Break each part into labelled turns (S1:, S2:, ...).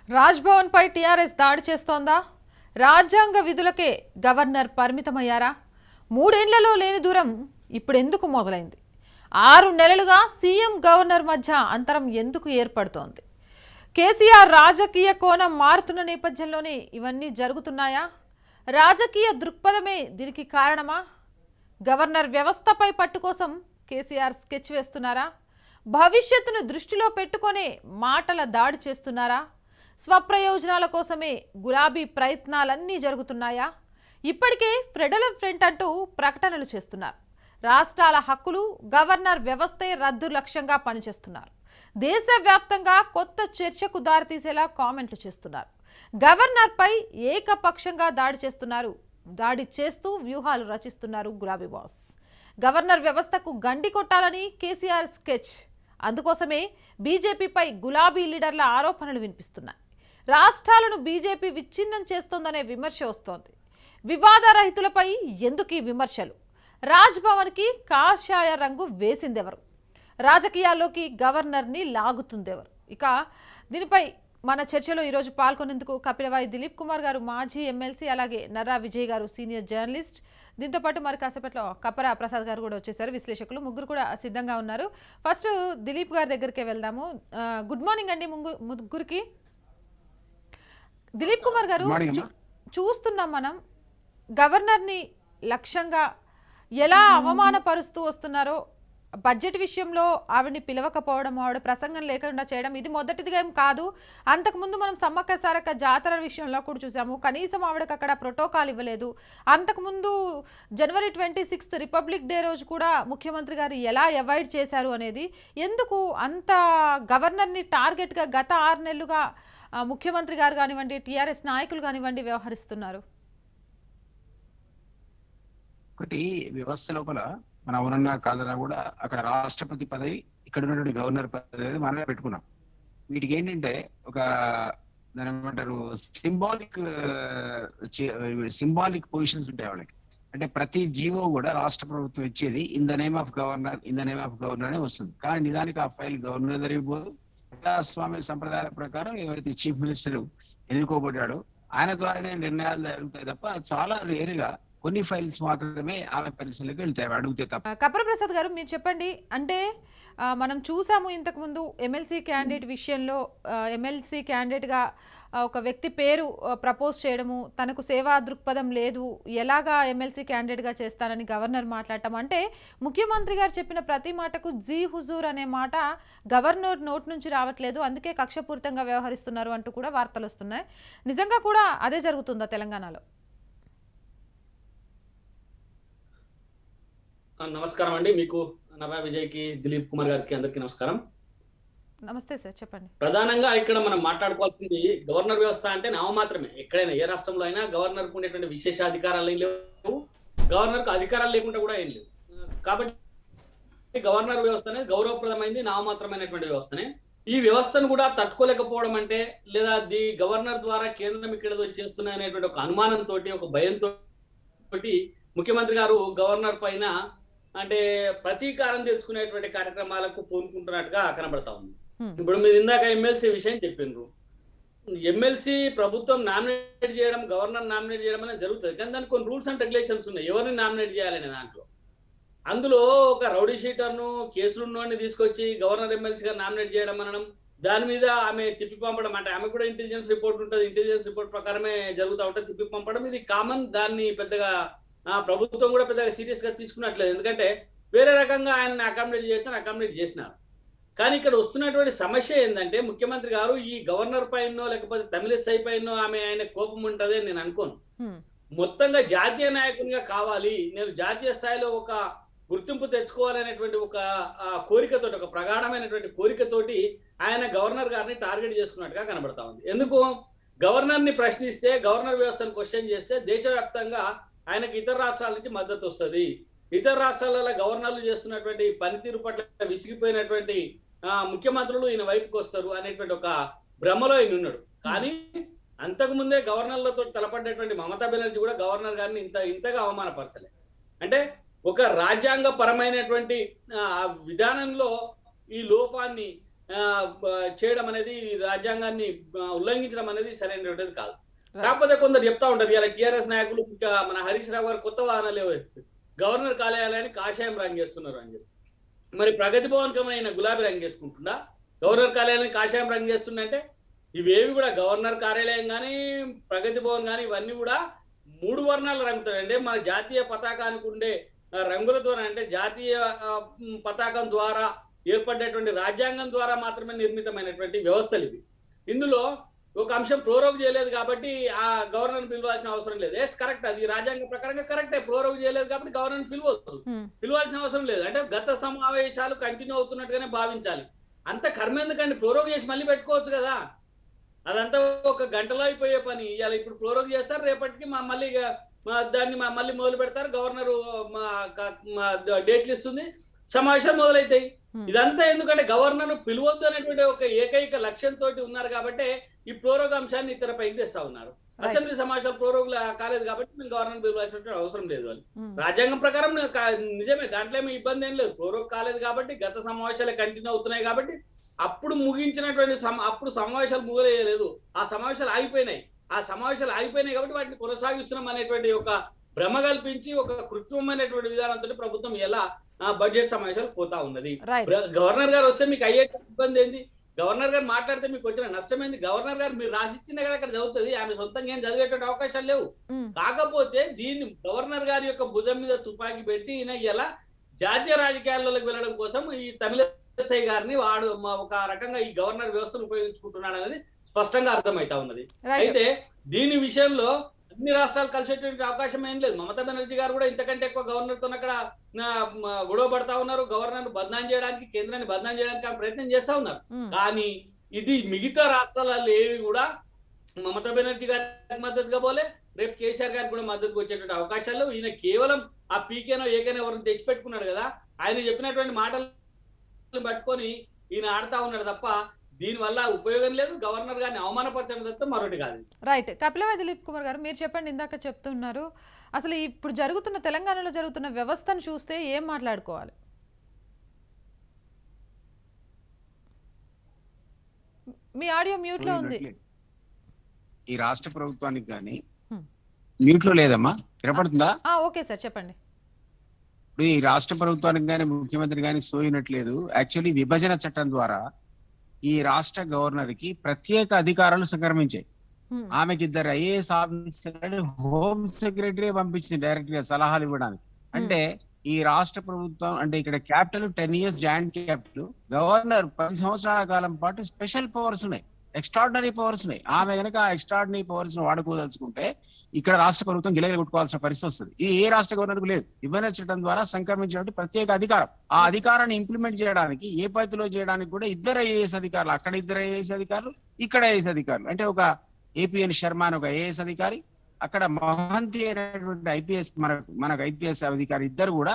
S1: రాజ్భవన్ పై TRS దాడి చేస్తోందా రాజ్యాంగ విధులకే governor పరిమితమయ్యారా మూడేళ్లలో లేని దూరం ఇప్పుడు ఎందుకు మొదలైంది ఆరు నెలలుగా సీఎం గవర్నర్ మధ్య అంతరం ఎందుకు ఏర్పడుతోంది కేసీఆర్ రాజకీయ కోణం మారుతున్న నేపథ్యంలోనే ఇవన్నీ జరుగుతున్నాయా రాజకీయ దృక్పథమే దీనికి కారణమా గవర్నర్ వ్యవస్థపై పట్టు కోసం కేసీఆర్ స్కెచ్ వేస్తున్నారా భవిష్యత్తును దృష్టిలో పెట్టుకొనే మాటల దాడి చేస్తున్నారా స్వప్రయోజనాల కోసమే గులాబీ ప్రయత్నాలన్నీ జరుగుతున్నాయా ఇప్పటికే ఫెడరల్ ఫ్రంట్ అంటూ ప్రకటనలు చేస్తున్నారు రాష్ట్రాల హక్కులు గవర్నర్ వ్యవస్థే రద్దు లక్ష్యంగా పనిచేస్తున్నారు దేశవ్యాప్తంగా కొత్త చర్చకు దారితీసేలా కామెంట్లు చేస్తున్నారు గవర్నర్పై ఏకపక్షంగా దాడి చేస్తున్నారు దాడి చేస్తూ వ్యూహాలు రచిస్తున్నారు గులాబీ బాస్ గవర్నర్ వ్యవస్థకు గండి కొట్టాలని కేసీఆర్ స్కెచ్ అందుకోసమే బీజేపీపై గులాబీ లీడర్ల ఆరోపణలు వినిపిస్తున్నాయి రాష్ట్రాలను బీజేపీ విచ్ఛిన్నం చేస్తోందనే విమర్శ వస్తోంది వివాద రహితులపై ఎందుకు ఈ విమర్శలు రాజ్భవన్కి కాషాయ రంగు వేసిందెవరు రాజకీయాల్లోకి గవర్నర్ని లాగుతుందెవరు ఇక దీనిపై మన చర్చలో ఈరోజు పాల్గొనేందుకు కపిలవాయి దిలీప్ కుమార్ గారు మాజీ ఎమ్మెల్సీ అలాగే నర్రా విజయ్ గారు సీనియర్ జర్నలిస్ట్ దీంతో పాటు మరి కాసేపట్లో కప్పరా ప్రసాద్ గారు కూడా వచ్చేసారు విశ్లేషకులు ముగ్గురు కూడా సిద్ధంగా ఉన్నారు ఫస్ట్ దిలీప్ గారి దగ్గరికి వెళ్దాము ఆ, గుడ్ మార్నింగ్ అండి ముగ్గు- ముగ్గురికి దిలీప్ కుమార్ గారు
S2: Good morning, అమ్మా.
S1: చూ- చూస్తున్నాం మనం గవర్నర్ని లక్ష్యంగా ఎలా అవమానపరుస్తూ వస్తున్నారో బడ్జెట్ విషయంలో ఆవిడని పిలవకపోవడం ఆవిడ ప్రసంగం లేకుండా చేయడం ఇది మొదటిదిగా ఏం కాదు అంతకుముందు మనం సమ్మక్క సారక్క జాతర విషయంలో కూడా చూసాము కనీసం ఆవిడకి అక్కడ ప్రోటోకాల్ ఇవ్వలేదు అంతకుముందు January twenty sixth republic day రోజు కూడా ముఖ్యమంత్రి గారు ఎలా అవాయిడ్ చేశారు అనేది ఎందుకు అంత గవర్నర్ని టార్గెట్గా గత ఆరు నెలలుగా ఆ, ముఖ్యమంత్రి గారు కానివ్వండి టీఆర్ఎస్ నాయకులు కానివ్వండి వ్యవహరిస్తున్నారు
S2: ఒకటి వ్యవస్థ లోపల మన అవునన్నా కాదన్నా కూడా అక్కడ రాష్ట్రపతి పదవి ఇక్కడ ఉన్నటువంటి గవర్నర్ పదవి మనమే పెట్టుకున్నాం వీటికి ఏంటంటే ఒక దాని ఏమంటారు సింబాలిక్ సింబాలిక్ పొజిషన్స్ ఉంటాయి వాళ్ళకి అంటే ప్రతి జీవో కూడా రాష్ట్ర ప్రభుత్వం ఇచ్చేది in the name of governor in the name of governor అనే వస్తుంది కానీ నిజానికి ఆ ఫైల్ గవర్నర్ జరిగిపోదు ప్రజాస్వామ్య సంప్రదాయాల ప్రకారం ఎవరైతే చీఫ్ మినిస్టర్ ఎన్నుకోబడ్డాడో ఆయన ద్వారానే నిర్ణయాలు జరుగుతాయి తప్ప చాలా రేరుగా కొన్ని ఫైల్స్ మాత్రమే ఆమె పరిశీలనకి వెళ్తాయి అవి అడిగితే తప్ప
S1: ఆ, కపర ప్రసాద్ గారు మీరు చెప్పండి అంటే ఆ, మనం చూసాము ఇంతకుముందు ఎమ్మెల్సీ క్యాండిడేట్ విషయంలో ఎమ్మెల్సీ క్యాండిడేట్గా ఒక వ్యక్తి పేరు ప్రపోజ్ చేయడము తనకు సేవా దృక్పథం లేదు ఎలాగా ఎమ్మెల్సీ క్యాండిడేట్గా చేస్తానని గవర్నర్ మాట్లాడటం అంటే ముఖ్యమంత్రి గారు చెప్పిన ప్రతి మాటకు జీ హుజూర్ అనే మాట గవర్నర్ నోట్ నుంచి రావట్లేదు అందుకే కక్షపూరితంగా వ్యవహరిస్తున్నారు అంటూ కూడా వార్తలు వస్తున్నాయి నిజంగా కూడా అదే జరుగుతుందా తెలంగాణలో
S3: ఆ, నమస్కారం అండి మీకు నవా విజయ్కి దిలీప్ కుమార్ గారికి అందరికీ నమస్కారం
S1: నమస్తే సార్ చెప్పండి
S3: ప్రధానంగా ఇక్కడ మనం మాట్లాడుకోవాల్సింది గవర్నర్ వ్యవస్థ అంటే నామ మాత్రమే ఎక్కడైనా ఏ రాష్ట్రంలో అయినా గవర్నర్ కు ఉండేటువంటి విశేష అధికారాలు ఏం లేవు గవర్నర్ కు అధికారాలు లేకుండా కూడా ఏం లేవు కాబట్టి గవర్నర్ వ్యవస్థ అనేది గౌరవప్రదమైంది నామమాత్రమైనటువంటి వ్యవస్థనే ఈ వ్యవస్థను కూడా తట్టుకోలేకపోవడం అంటే లేదా ది గవర్నర్ ద్వారా కేంద్రం ఇక్కడ ఏదో చేస్తున్నాయి అనేటువంటి ఒక అనుమానంతో ఒక భయంతో ముఖ్యమంత్రి గారు గవర్నర్ పైన అంటే ప్రతీకారం తెచ్చుకునేటువంటి కార్యక్రమాలకు పూనుకుంటున్నట్టుగా కనబడతా ఉంది
S1: Hmm.
S3: ఇప్పుడు మీరు ఇందాక ఎమ్మెల్సీ విషయం చెప్పిండ్రు ఎమ్మెల్సీ ప్రభుత్వం నామినేట్ చేయడం గవర్నర్ నామినేట్ చేయడం అనేది జరుగుతుంది కానీ దానికి కొన్ని రూల్స్ అండ్ రెగ్యులేషన్స్ ఉన్నాయి ఎవరిని నామినేట్ చేయాలనే దాంట్లో అందులో ఒక రౌడీ షీటర్ను కేసులున్నోడిని తీసుకొచ్చి గవర్నర్ ఎమ్మెల్సీగా నామినేట్ చేయడం అనడం దాని మీద ఆమె తిప్పి పంపడం అంటే ఆమె కూడా ఇంటెలిజెన్స్ రిపోర్ట్ ఉంటుంది ఇంటెలిజెన్స్ రిపోర్ట్ ప్రకారమే జరుగుతూ ఉంటుంది తిప్పి పంపడం ఇది కామన్ దాన్ని పెద్దగా ఆ, ప్రభుత్వం కూడా పెద్దగా సీరియస్ గా తీసుకున్నట్లేదు ఎందుకంటే వేరే రకంగా ఆయనని అకామిడేట్ చేయొచ్చని అకామిడేట్ చేసినారు కానీ ఇక్కడ వస్తున్నటువంటి సమస్య ఏంటంటే ముఖ్యమంత్రి గారు ఈ గవర్నర్ పైనో లేకపోతే తమిళసై పైనో ఆమె ఆయన కోపం ఉంటది అని నేను అనుకోను
S1: హ్మ్.
S3: మొత్తంగా జాతీయ నాయకునిగా కావాలి నేను జాతీయ స్థాయిలో ఒక గుర్తింపు తెచ్చుకోవాలనేటువంటి ఒక ఆ, కోరికతోటి ఒక ప్రగాఢమైనటువంటి కోరికతోటి ఆయన గవర్నర్ గారిని టార్గెట్ చేసుకున్నట్టుగా కనబడతా ఉంది ఎందుకు గవర్నర్ ని ప్రశ్నిస్తే గవర్నర్ వ్యవస్థను క్వశ్చన్ చేస్తే దేశవ్యాప్తంగా ఆయనకు ఇతర రాష్ట్రాల నుంచి మద్దతు వస్తుంది ఇతర రాష్ట్రాలలో గవర్నర్లు చేస్తున్నటువంటి పనితీరు పట్ల విసిగిపోయినటువంటి ఆ, ముఖ్యమంత్రులు ఈయన వైపుకి వస్తారు అనేటువంటి ఒక భ్రమలో ఈయన ఉన్నాడు కానీ అంతకు ముందే గవర్నర్లతో తలపడ్డటువంటి మమతా బెనర్జీ కూడా గవర్నర్ గారిని ఇంత ఇంతగా అవమానపరచలే అంటే ఒక రాజ్యాంగ పరమైనటువంటి ఆ, విధానంలో ఈ లోపాన్ని ఆ, బ- చేయడం అనేది రాజ్యాంగాన్ని ఆ, ఉల్లంఘించడం అనేది సరైనటువంటిది కాదు కాకపోతే కొందరు చెప్తా ఉంటారు ఇలా టిఆర్ఎస్ నాయకులు ఇంకా మన హరీష్ రావు గారు కొత్త వాహనాలు గవర్నర్ కార్యాలయాన్ని కాషాయం రంగు చేస్తున్నారు అని చెప్పి మరి ప్రగతి భవన్ కమైన గులాబీ రంగు వేసుకుంటుందా గవర్నర్ కార్యాలయాన్ని కాషాయం రంగు చేస్తుందంటే ఇవేవి కూడా గవర్నర్ కార్యాలయం కానీ ప్రగతి భవన్ కానీ ఇవన్నీ కూడా మూడు వర్ణాల రంగుతో అంటే మన జాతీయ పతాకానికి ఉండే ఆ, రంగుల ద్వారా అంటే జాతీయ ఆ, మ్, పతాకం ద్వారా ఏర్పడ్డటువంటి రాజ్యాంగం ద్వారా మాత్రమే నిర్మితమైనటువంటి వ్యవస్థలు ఇవి ఇందులో ఒక అంశం ప్రోరోగ్ చేయలేదు కాబట్టి ఆ గవర్నర్ పిలవాల్సిన అవసరం లేదు ఎస్ కరెక్ట్ అది రాజ్యాంగ ప్రకారంగా కరెక్టే ప్రోరోగ్ చేయలేదు కాబట్టి గవర్నర్ పిలవద్దు
S1: ఉమ్,
S3: పిలవాల్సిన అవసరం లేదు అంటే గత సమావేశాలు కంటిన్యూ అవుతున్నట్టుగానే భావించాలి అంత కర్మ ఎందుకండి ప్రోరోగ్ చేసి మళ్ళీ పెట్టుకోవచ్చు కదా అదంతా ఒక గంటలో అయిపోయే పని ఇవాళ ఇప్పుడు ప్రోరోగ్ చేస్తారు రేపటికి మా మళ్ళీ ఇక మా దాన్ని మా మళ్ళీ మొదలు పెడతారు గవర్నర్ మా క- మా ద- డేట్లు ఇస్తుంది సమావేశాలు మొదలైతాయి
S1: Hmm.
S3: ఇదంతా ఎందుకంటే గవర్నర్ పిలవద్దు అనేటువంటి ఒక ఏకైక లక్ష్యంతో ఉన్నారు కాబట్టి ఈ ప్రోరోగ్ అంశాన్ని ఇతర పైకి తెస్తా ఉన్నారు
S1: Right.
S3: అసెంబ్లీ సమావేశాలు ప్రోరోగ్ కాలేదు కాబట్టి మేము గవర్నర్ పిలవాల్సిన అవసరం లేదు వాళ్ళు
S1: ఉమ్,
S3: రాజ్యాంగం ప్రకారం కా- నిజమే దాంట్లో ఏమీ ఇబ్బంది ఏం లేదు ప్రోరోగ్ కాలేదు కాబట్టి గత సమావేశాలు కంటిన్యూ అవుతున్నాయి కాబట్టి అప్పుడు ముగించినటువంటి సమ- అప్పుడు సమావేశాలు ముగలేదు ఆ సమావేశాలు ఆగిపోయినాయి ఆ సమావేశాలు ఆగిపోయినాయి కాబట్టి వాటిని కొనసాగిస్తున్నాం అనేటువంటి ఒక భ్రమ కల్పించి ఒక కృత్రిమమైనటువంటి విధానంతో ప్రభుత్వం ఎలా ఆ, బడ్జెట్ సమావేశాలు పోతా ఉన్నది
S1: రైట్
S3: ప్ర- గవర్నర్ గారు వస్తే మీకు అయ్యే ఇబ్బంది ఏంది గవర్నర్ గారు మాట్లాడితే మీకు వచ్చిన నష్టం ఏంది గవర్నర్ గారు మీరు రాసిచ్చిందే కదా అక్కడ చదువుతుంది ఆమె సొంతంగా ఏం చదివేటువంటి అవకాశాలు లేవు
S1: ఉమ్,
S3: కాకపోతే దీన్ని గవర్నర్ గారి యొక్క భుజం మీద తుపాకీ పెట్టి ఈయన ఇలా జాతీయ రాజకీయాల్లోకి వెళ్ళడం కోసం ఈ తమిళసై గారిని వాడు మా- ఒక రకంగా ఈ గవర్నర్ వ్యవస్థను ఉపయోగించుకుంటున్నాడు అనేది స్పష్టంగా అర్థమైతా ఉన్నది
S1: రైట్
S3: అయితే దీని విషయంలో అన్ని రాష్ట్రాలు కలిసేటువంటి అవకాశం ఏం లేదు మమతా బెనర్జీ గారు కూడా ఇంతకంటే ఎక్కువ గవర్నర్ తో అక్కడ ఆ, మ, గొడవ పడతా ఉన్నారు గవర్నర్ బదనాం చేయడానికి కేంద్రాన్ని బదనాం చేయడానికి ఆమె ప్రయత్నం చేస్తా ఉన్నారు
S1: ఉమ్,
S3: కానీ ఇది మిగతా రాష్ట్రాలలో ఏవి కూడా మమతా బెనర్జీ గారికి మద్దతుగా పోలే రేపు కేసీఆర్ గారికి కూడా మద్దతుగా వచ్చేటువంటి అవకాశాలు లేవు. ఈయన కేవలం ఆ పీకేనో ఏకేనో ఎవరిని తెచ్చిపెట్టుకున్నాడు కదా ఆయన చెప్పినటువంటి మాటలు పట్టుకొని ఈయన ఆడుతా ఉన్నాడు తప్ప దీని వల్ల ఉపయోగం లేదు గవర్నర్ గారిని అవమానపరచడం తప్ప మరొకటి కాదు
S1: రైట్ కపిలవాయి దిలీప్ కుమార్ గారు మీరు చెప్పండి ఇందాక చెప్తున్నారు అసలు ఇప్పుడు జరుగుతున్న తెలంగాణలో జరుగుతున్న వ్యవస్థను చూస్తే ఏం మాట్లాడుకోవాలి మీ ఆడియో మ్యూట్ లో ఉంది
S2: ఈ రాష్ట్ర ప్రభుత్వానికి కానీ
S1: Hmm.
S2: మ్యూట్ లో లేదమ్మా వినపడుతుందా
S1: ఆ ఓకే సార్ చెప్పండి
S2: ఇప్పుడు ఈ రాష్ట్ర ప్రభుత్వానికి కానీ ముఖ్యమంత్రి కానీ సోయినట్లేదు యాక్చువల్లీ విభజన చట్టం ద్వారా ఈ రాష్ట్ర గవర్నర్ కి ప్రత్యేక అధికారాలు సంక్రమించాయి
S1: హ్మ్.
S2: ఆమెకి ఇద్దరు ఐఏఎస్ ఆఫీసర్ హోమ్ సెక్రటరీ పంపించింది డైరెక్ట్ గా సలహాలు ఇవ్వడానికి అంటే ఈ రాష్ట్ర ప్రభుత్వం అంటే ఇక్కడ capital ten years joint capital governor పది సంవత్సరాల కాలం పాటు స్పెషల్ పవర్స్ ఉన్నాయి ఎక్స్ట్రాడినరీ పవర్స్ ఉన్నాయి ఆమె కనుక ఆ ఎక్స్ట్రాడినరీ పవర్స్ వాడుకోదలుచుకుంటే ఇక్కడ రాష్ట్ర ప్రభుత్వం గిలగిల కొట్టుకోవాల్సిన పరిస్థితి వస్తుంది ఇది ఏ రాష్ట్ర గవర్నర్ లేదు విభజన చట్టం ద్వారా సంక్రమించినటువంటి ప్రత్యేక అధికారం ఆ అధికారాన్ని ఇంప్లిమెంట్ చేయడానికి ఏ పద్ధతిలో చేయడానికి కూడా ఇద్దరు ఐఏఎస్ అధికారులు అక్కడ ఇద్దరు ఐఏఎస్ అధికారులు ఇక్కడ ఐఏఎస్ అధికారులు అంటే ఒక ఏపీఎన్ శర్మ అని ఒక ఐఏఎస్ అధికారి అక్కడ మహంతి అయినటువంటి ఐపీఎస్ మనకు మనకు ఐపీఎస్ అధికారి ఇద్దరు కూడా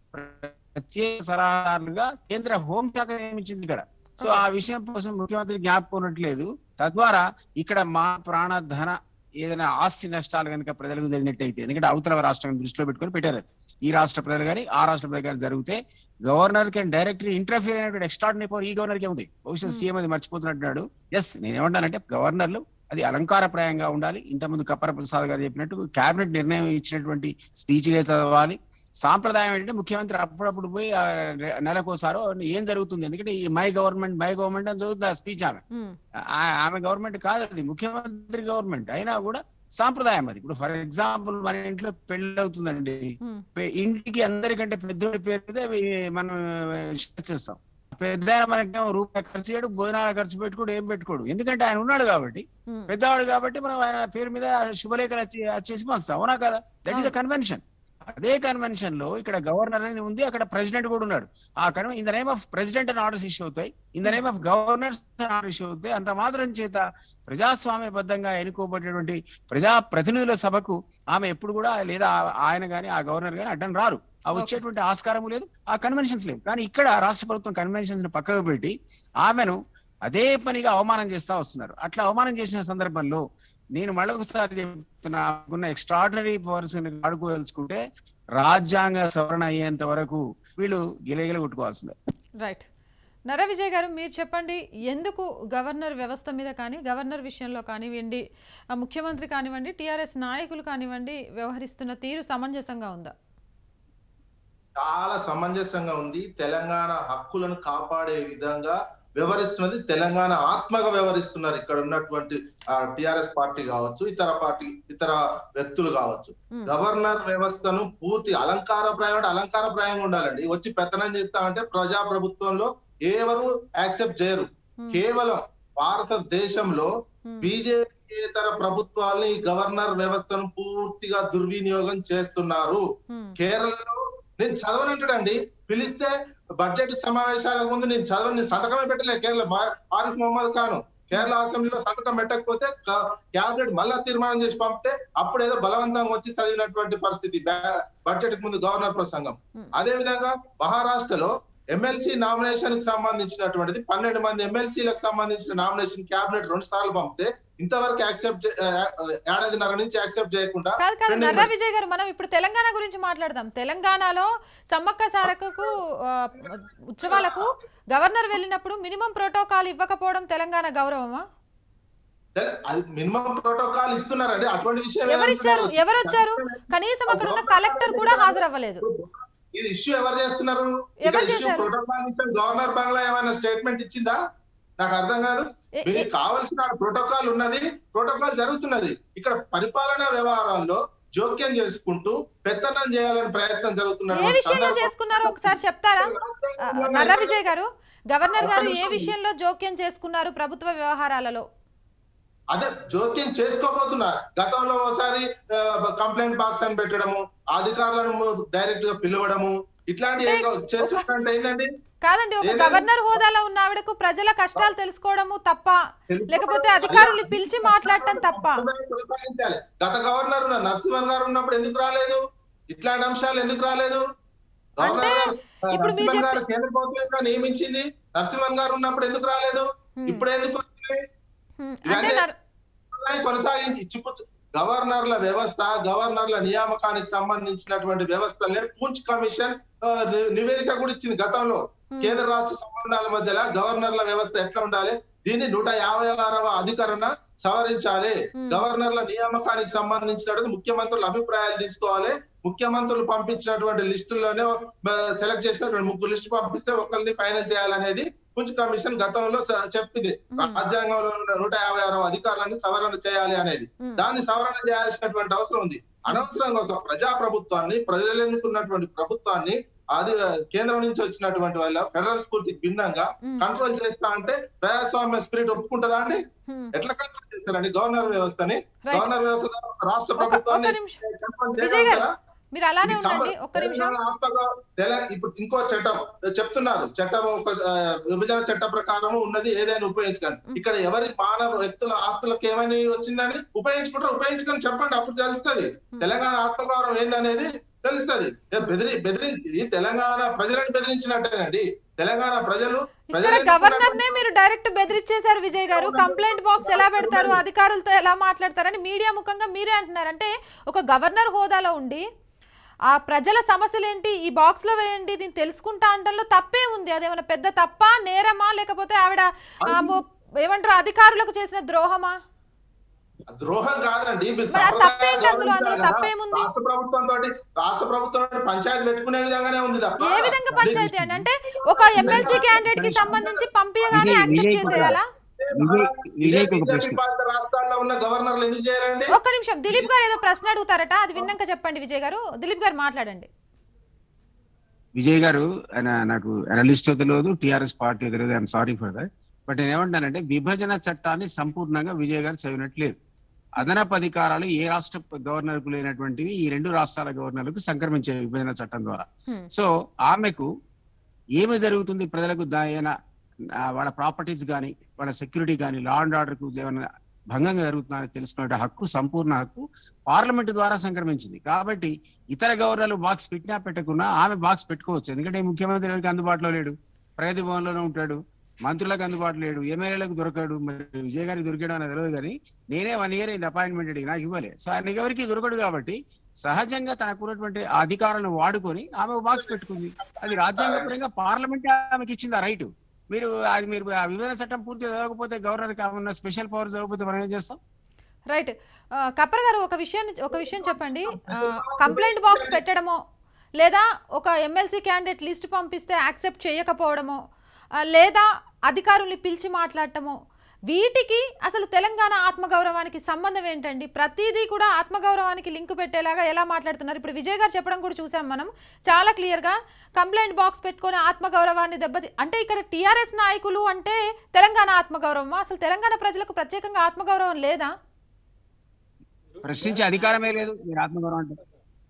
S2: ప్రత్యేక సలహాదారులుగా కేంద్ర హోంశాఖ నియమించింది ఇక్కడ సో ఆ విషయం కోసం ముఖ్యమంత్రి జ్ఞాపకం ఉండట్లేదు తద్వారా ఇక్కడ మా ప్రాణ ధన ఏదైనా ఆస్తి నష్టాలు కనుక ప్రజలకు జరిగినట్టయితే ఎందుకంటే అవతల రాష్ట్రం దృష్టిలో పెట్టుకొని పెట్టారు అది. ఈ రాష్ట్ర ప్రజలు కానీ ఆ రాష్ట్ర ప్రజలు కానీ జరిగితే గవర్నర్ కి డైరెక్ట్లీ ఇంటర్ఫియర్ అయినటువంటి ఎక్స్ట్రాడినరీ పవర్ ఈ గవర్నర్ కి ఉంది బహుశా
S1: Hmm.
S2: సీఎం అది మర్చిపోతున్నట్టున్నాడు ఎస్ నేను ఏమంటానంటే గవర్నర్లు అది అలంకారప్రాయంగా ఉండాలి ఇంతకుముందు కప్పర ప్రసాద్ గారు చెప్పినట్టు కేబినెట్ నిర్ణయం ఇచ్చినటువంటి స్పీచ్లే చదవాలి సాంప్రదాయం ఏంటంటే ముఖ్యమంత్రి అప్పుడప్పుడు పోయి ఆ నె- నెలకోసారో ఏం జరుగుతుంది ఎందుకంటే ఈ మై గవర్నమెంట్ మై గవర్నమెంట్ అని చదువుతుంది ఆ స్పీచ్ ఆమె
S1: హ్మ్.
S2: ఆ- ఆమె గవర్నమెంట్ కాదు అది ముఖ్యమంత్రి గవర్నమెంట్ అయినా కూడా సాంప్రదాయం అది ఇప్పుడు ఫర్ ఎగ్జాంపుల్ మన ఇంట్లో పెళ్లి అవుతుందండి
S1: హ్మ్.
S2: పె- ఇంటికి అందరికంటే పెద్దోడి పేరు మీద అవి మనం షేర్ చేస్తాం పెద్ద ఆయన మనకేమో రూపాయి ఖర్చు చేయడు భోజనాలు ఖర్చు పెట్టుకోడు ఏం పెట్టుకోడు ఎందుకంటే ఆయన ఉన్నాడు కాబట్టి
S1: హ్మ్.
S2: పెద్దవాడు కాబట్టి మనం ఆయన పేరు మీద శుభలేఖలు వచ్చి- వచ్చేసి పంచుతాం అవునా కదా దట్ ఈస్ ద కన్వెన్షన్ అదే కన్వెన్షన్ లో ఇక్కడ గవర్నర్ అని ఉంది అక్కడ ప్రెసిడెంట్ కూడా ఉన్నాడు ఆ కన్వె in the name of president అని ఆర్డర్స్ ఇష్యూ అవుతాయి in the name of governors order issue అవుతాయి అంత మాత్రం చేత ప్రజాస్వామ్యబద్ధంగా ఎన్నుకోబడినటువంటి ప్రజా ప్రతినిధుల సభకు ఆమె ఎప్పుడు కూడా లేదా ఆ- ఆయన గాని ఆ గవర్నర్ గాని అడ్డం రారు ఆ వచ్చేటువంటి ఆస్కారం లేదు ఆ కన్వెన్షన్స్ లేవు కానీ ఇక్కడ రాష్ట్ర ప్రభుత్వం కన్వెన్షన్స్ ని పక్కకు పెట్టి ఆమెను అదే పనిగా అవమానం చేస్తా వస్తున్నారు అట్లా అవమానం చేసిన సందర్భంలో నేను మళ్ళొకసారి చెప్తున్నా ఉన్న ఎక్స్ట్రాడినరీ పవర్స్ ఆడుకోదలుచుకుంటే రాజ్యాంగ సవరణ అయ్యేంత వరకు వీళ్ళు గిలగిల కొట్టుకోవాల్సిందే
S1: రైట్ నర విజయ్ గారు మీరు చెప్పండి ఎందుకు గవర్నర్ వ్యవస్థ మీద కానీ గవర్నర్ విషయంలో కానివ్వండి ఆ ముఖ్యమంత్రి కానివ్వండి టీఆర్ఎస్ నాయకులు కానివ్వండి వ్యవహరిస్తున్న తీరు సమంజసంగా ఉందా
S4: చాలా సమంజసంగా ఉంది తెలంగాణ హక్కులను కాపాడే విధంగా వ్యవహరిస్తున్నది తెలంగాణ ఆత్మగా వ్యవహరిస్తున్నారు ఇక్కడ ఉన్నటువంటి టిఆర్ఎస్ పార్టీ కావచ్చు ఇతర పార్టీ ఇతర వ్యక్తులు కావచ్చు
S1: Hmm.
S4: గవర్నర్ వ్యవస్థను పూర్తి అలంకారప్రాయం అంటే అలంకారప్రాయంగా ఉండాలండి వచ్చి పెత్తనం చేస్తామంటే ప్రజా ప్రభుత్వంలో ఎవరు యాక్సెప్ట్ చేయరు
S1: Hmm.
S4: కేవలం భారతదేశంలో
S1: Hmm.
S4: బీజేపీతర ప్రభుత్వాల్ని ఈ గవర్నర్ వ్యవస్థను పూర్తిగా దుర్వినియోగం చేస్తున్నారు
S1: హ్మ్.
S4: కేరళలో నేను చదవనంటాడండి పిలిస్తే బడ్జెట్ సమావేశాలకు ముందు నేను చదవని నేను సంతకమే పెట్టలే కేరళ బా- ఆరిఫ్ మొహమ్మద్ ఖాన్ కేరళ అసెంబ్లీలో సంతకం పెట్టకపోతే క్యాబినెట్ మళ్ళా తీర్మానం చేసి పంపితే అప్పుడు ఏదో బలవంతంగా వచ్చి చదివినటువంటి పరిస్థితి బడ్జెట్ ముందు గవర్నర్ ప్రసంగం
S1: Hmm.
S4: అదే విధంగా మహారాష్ట్రలో ఎమ్మెల్సీ నామినేషన్ కి సంబంధించినటువంటిది పన్నెండు మంది ఎమ్మెల్సీలకు సంబంధించిన నామినేషన్ క్యాబినెట్ రెండు సార్లు పంపితే ఇంతవరకు యాక్సెప్ట్ ఏడాదిన్నర నుంచి యాక్సెప్ట్ చేయకుండా
S1: కాదు కాదు
S4: రెండు
S1: నర్రా విజయ్ గారు మనం ఇప్పుడు తెలంగాణ గురించి మాట్లాడదాం తెలంగాణలో సమ్మక్క సారకకు ఆ, ఉత్సవాలకు గవర్నర్ వెళ్ళినప్పుడు మినిమం ప్రోటోకాల్ ఇవ్వకపోవడం తెలంగాణ గౌరవమా
S4: మినిమం ప్రోటోకాల్ ఇస్తున్నారండి అటువంటి విషయం
S1: ఎవరిచ్చారు
S4: ఏదంటున్నారు?
S1: ఎవరు వచ్చారు కనీసం అక్కడ ఉన్న కలెక్టర్ కూడా హాజరవ్వలేదు
S4: ఇది ఇష్యూ ఎవరు చేస్తున్నారు
S1: ఎవరు
S4: ఇష్యూ
S1: చేశారు?
S4: ప్రోటోకాల్ నుంచి గవర్నర్ బంగ్లా ఏమైనా స్టేట్మెంట్ ఇచ్చిందా నాకు అర్థం కాదు
S1: ఏ- ఏ-
S4: మీకు కావాల్సిన ప్రోటోకాల్ ఉన్నది ప్రోటోకాల్ జరుగుతున్నది ఇక్కడ పరిపాలనా వ్యవహారాల్లో జోక్యం చేసుకుంటూ పెత్తనం చేయాలని ప్రయత్నం
S1: ఏ
S4: జరుగుతున్నటువంటి
S1: విషయంలో
S4: సందర్భం-
S1: చేసుకున్నారో ఒకసారి చెప్తారా ఆ, నర్రా విజయ్ గారు గవర్నర్ గారు ఏ విషయంలో జోక్యం చేసుకున్నారు ప్రభుత్వ వ్యవహారాలలో
S4: అదే జోక్యం చేసుకోబోతున్నా గతంలో ఒకసారి కంప్లైంట్ బాక్స్ అని పెట్టడము అధికారులను డైరెక్ట్ గా పిలవడము ఇట్లాంటి చేస్తుంటే ఏంటండి
S1: కాదండి ఒక
S4: ఏదైనా-
S1: గవర్నర్ హోదాలో ఉన్న ఆవిడకు ప్రజల కష్టాలు తెలుసుకోవడము తప్ప లేకపోతే అధికారులు పిలిచి మాట్లాడటం తప్ప
S4: కొనసాగించాలి గత గవర్నర్ ఉన్న నరసింహన్ గారు ఉన్నప్పుడు ఎందుకు రాలేదు ఇట్లాంటి అంశాలు ఎందుకు రాలేదు
S1: అంటే
S4: గవర్నర్ గారు, ఆ,
S1: ఇప్పుడు మీరు
S4: నరసింహన్
S1: చెప్పి-
S4: గారు కేంద్ర ప్రభుత్వం నియమించింది నరసింహన్ గారు ఉన్నప్పుడు ఎందుకు రాలేదు
S1: హ్మ్.
S4: ఇప్పుడు ఎందుకు వచ్చింది
S1: హ్మ్. అంటే
S4: ఇవన్నీ
S1: నర్-
S4: ఉన్నాయి, కొనసాగించి ఇచ్చిపుచ్చు గవర్నర్ల వ్యవస్థ గవర్నర్ల నియామకానికి సంబంధించినటువంటి వ్యవస్థలనే పూంచ్ కమిషన్ ఆ, ని- నివేదిక కూడా ఇచ్చింది గతంలో
S1: Hmm.
S4: కేంద్ర రాష్ట్ర సంబంధాల మధ్యలో గవర్నర్ల వ్యవస్థ ఎట్లా ఉండాలి దీన్ని నూట యాభై ఆరవ అధికరణ సవరించాలి
S1: Hmm.
S4: గవర్నర్ల నియామకానికి సంబంధించినటువంటి ముఖ్యమంత్రుల అభిప్రాయాలు తీసుకోవాలి ముఖ్యమంత్రులు పంపించినటువంటి లిస్టుల్లోనే సెలెక్ట్ చేసినటువంటి ముగ్గురు లిస్టు పంపిస్తే ఒకరిని ఫైనల్ చేయాలనేది పుంచ్ కమిషన్ గతంలో స- చెప్పింది
S1: Hmm.
S4: రాజ్యాంగంలో ఉన్న నూట యాభై ఆరవ అధికారులను సవరణ చేయాలి అనేది
S1: హ్మ్.
S4: దాన్ని సవరణ చేయాల్సినటువంటి అవసరం ఉంది అనవసరంగా ఒక ప్రజా ప్రభుత్వాన్ని ప్రజలు ఎన్నుకున్నటువంటి ప్రభుత్వాన్ని అది కేంద్రం నుంచి వచ్చినటువంటి వాళ్ళ ఫెడరల్ స్ఫూర్తికి భిన్నంగా
S1: హ్మ్.
S4: కంట్రోల్ చేస్తా అంటే ప్రజాస్వామ్య స్పిరిట్ ఒప్పుకుంటుందా అండి
S1: హ్మ్.
S4: ఎట్లా కంట్రోల్ చేస్తారండి గవర్నర్ వ్యవస్థని
S1: Right.
S4: గవర్నర్ వ్యవస్థ ద్వారా రాష్ట్ర
S1: ఒక-
S4: ప్రభుత్వాన్ని
S1: ఒక నిమిషం.
S4: కంట్రోల్
S1: విజయ్ గారు,
S4: చేయగలుగుతారా?
S1: మీరు అలానే
S4: ఇది
S1: ఉండండి
S4: కామ-
S1: ఒక్క నిమిషం
S4: తెలంగాణ ఆత్మగా తెల- ఇప్పుడు ఇంకో చట్టం చెప్తున్నారు చట్టం ఒక ఆ, విభజన చట్ట ప్రకారం ఉన్నది ఏదైనా ఉపయోగించుకోండి ఇక్కడ ఎవరి మానవ వ్యక్తుల ఆస్తులకు ఏమైనా వచ్చిందని ఉపయోగించుకుంటారు ఉపయోగించుకొని చెప్పండి అప్పుడు తెలుస్తుంది తెలంగాణ ఆత్మగౌరవం ఏందనేది తెలుస్తుంది ఏ బెదిరి బెదిరించి తెలంగాణ ప్రజలను బెదిరించినట్టేనండి తెలంగాణ ప్రజలు
S1: ఇక్కడ
S4: ప్రజలను
S1: గవర్నర్ నే మీరు డైరెక్ట్ బెదిరించేశారు విజయ్ గారు కంప్లైంట్ బాక్స్ ఎలా పెడతారు అధికారులతో ఎలా మాట్లాడతారని మీడియా ముఖంగా మీరే అంటున్నారు అంటే ఒక గవర్నర్ హోదాలో ఉండి ఆ ప్రజల సమస్యలు ఏంటి ఈ బాక్స్ లో వేయండి నేను తెలుసుకుంటా అంటంలో తప్పే ఉంది అదేమైనా పెద్ద తప్ప నేరమా లేకపోతే ఆవిడ ఆ, మొ- ఏమంటారు అధికారులకు చేసిన ద్రోహమా
S4: ద్రోహం కాదండి మీరు
S1: మరి ఆ
S4: సంప్రదాయాలు
S1: తప్పేంటి అందులో? అందులో
S4: గౌరవించాలి కదా.
S1: తప్పేముంది?
S4: రాష్ట్ర ప్రభుత్వం తోటి రాష్ట్ర ప్రభుత్వం పంచాయతీ పెట్టుకునే విధంగానే ఉంది తప్ప
S1: ఏ విధంగా పంచాయతీ అండి అంటే ఒక ఎమ్మెల్సీ క్యాండిడేట్ కి సంబంధించి పంపించగానే
S2: విజయ్-
S1: యాక్సెప్ట్
S2: విజయ్
S1: చేసేయాలా
S2: విజయ్ విజయ్కి ఒక
S4: బీజేపీ
S2: ప్రశ్న
S4: పాలిత రాష్ట్రాల్లో ఉన్న గవర్నర్లు ఎందుకు చేయరండి
S1: ఒక్క నిమిషం దిలీప్ గారు ఏదో ప్రశ్న అడుగుతారట అది విన్నాక చెప్పండి విజయ్ గారు దిలీప్ గారు మాట్లాడండి
S2: విజయ్ గారు ఆయన నాకు అనలిస్ట్ తెలియదు టిఆర్ఎస్ పార్టీ తెలియదు I'm sorry for that but నేను ఏమంటానంటే విభజన చట్టాన్ని సంపూర్ణంగా విజయ్ గారు చదివినట్లేదు అదనపు అధికారాలు ఏ రాష్ట్ర గవర్నర్కు లేనటువంటివి ఈ రెండు రాష్ట్రాల గవర్నర్లకు సంక్రమించే విభజన చట్టం ద్వారా
S1: హ్మ్.
S2: సో ఆమెకు ఏమి జరుగుతుంది ప్రజలకు దాని వాళ్ళ ప్రాపర్టీస్ కానీ వాళ్ళ సెక్యూరిటీ కానీ లా అండ్ ఆర్డర్ కు ఏమైనా భంగంగా జరుగుతుందని తెలుసుకునే హక్కు సంపూర్ణ హక్కు పార్లమెంట్ ద్వారా సంక్రమించింది కాబట్టి ఇతర గవర్నర్లు బాక్స్ పెట్టినా పెట్టకున్నా ఆమె బాక్స్ పెట్టుకోవచ్చు ఎందుకంటే ఈ ముఖ్యమంత్రి ఎవరికి అందుబాటులో లేడు ప్రగతి భవన్లోనే ఉంటాడు మంత్రులకు అందుబాటులో లేడు ఎమ్మెల్యేలకు దొరకడు మరి విజయ్ గారికి దొరికాడు అని తెలియదు కానీ నేనే వన్ ఇయర్ అయింది అపాయింట్మెంట్ అడిగి నాకు ఇవ్వలే సో ఆయన ఎవరికి దొరకడు కాబట్టి సహజంగా తనకున్నటువంటి ఆ అధికారాలను వాడుకొని ఆమె బాక్స్ పెట్టుకుంది అది రాజ్యాంగపరంగా పార్లమెంట్ ఆమెకి ఇచ్చింది ఆ రైట్ మీరు అది మీరు ఆ విభజన చట్టం పూర్తి చదవకపోతే గవర్నర్కి ఏమన్నా స్పెషల్ పవర్ చదవకపోతే మనం ఏం చేస్తాం
S1: రైట్ ఆ, కప్పర్ గారు ఒక విషయాన్ని ఒక విషయం చెప్పండి ఆ, కంప్లైంట్ బాక్స్ పెట్టడమో లేదా ఒక ఎమ్మెల్సీ క్యాండిడేట్ లిస్ట్ పంపిస్తే యాక్సెప్ట్ చేయకపోవడమో ఆ, లేదా అధికారుల్ని పిలిచి మాట్లాడటమో వీటికి అసలు తెలంగాణ ఆత్మగౌరవానికి సంబంధం ఏంటండి ప్రతిదీ కూడా ఆత్మగౌరవానికి లింక్ పెట్టేలాగా ఎలా మాట్లాడుతున్నారు ఇప్పుడు విజయ్ గారు చెప్పడం కూడా చూసాం మనం చాలా క్లియర్గా కంప్లైంట్ బాక్స్ పెట్టుకొని ఆత్మగౌరవాన్ని దెబ్బతి అంటే ఇక్కడ టీఆర్ఎస్ నాయకులు అంటే తెలంగాణ ఆత్మగౌరవమా అసలు తెలంగాణ ప్రజలకు ప్రత్యేకంగా ఆత్మగౌరవం లేదా
S2: ప్రశ్నించే అధికారమే లేదు మీరు ఆత్మగౌరవం అంటే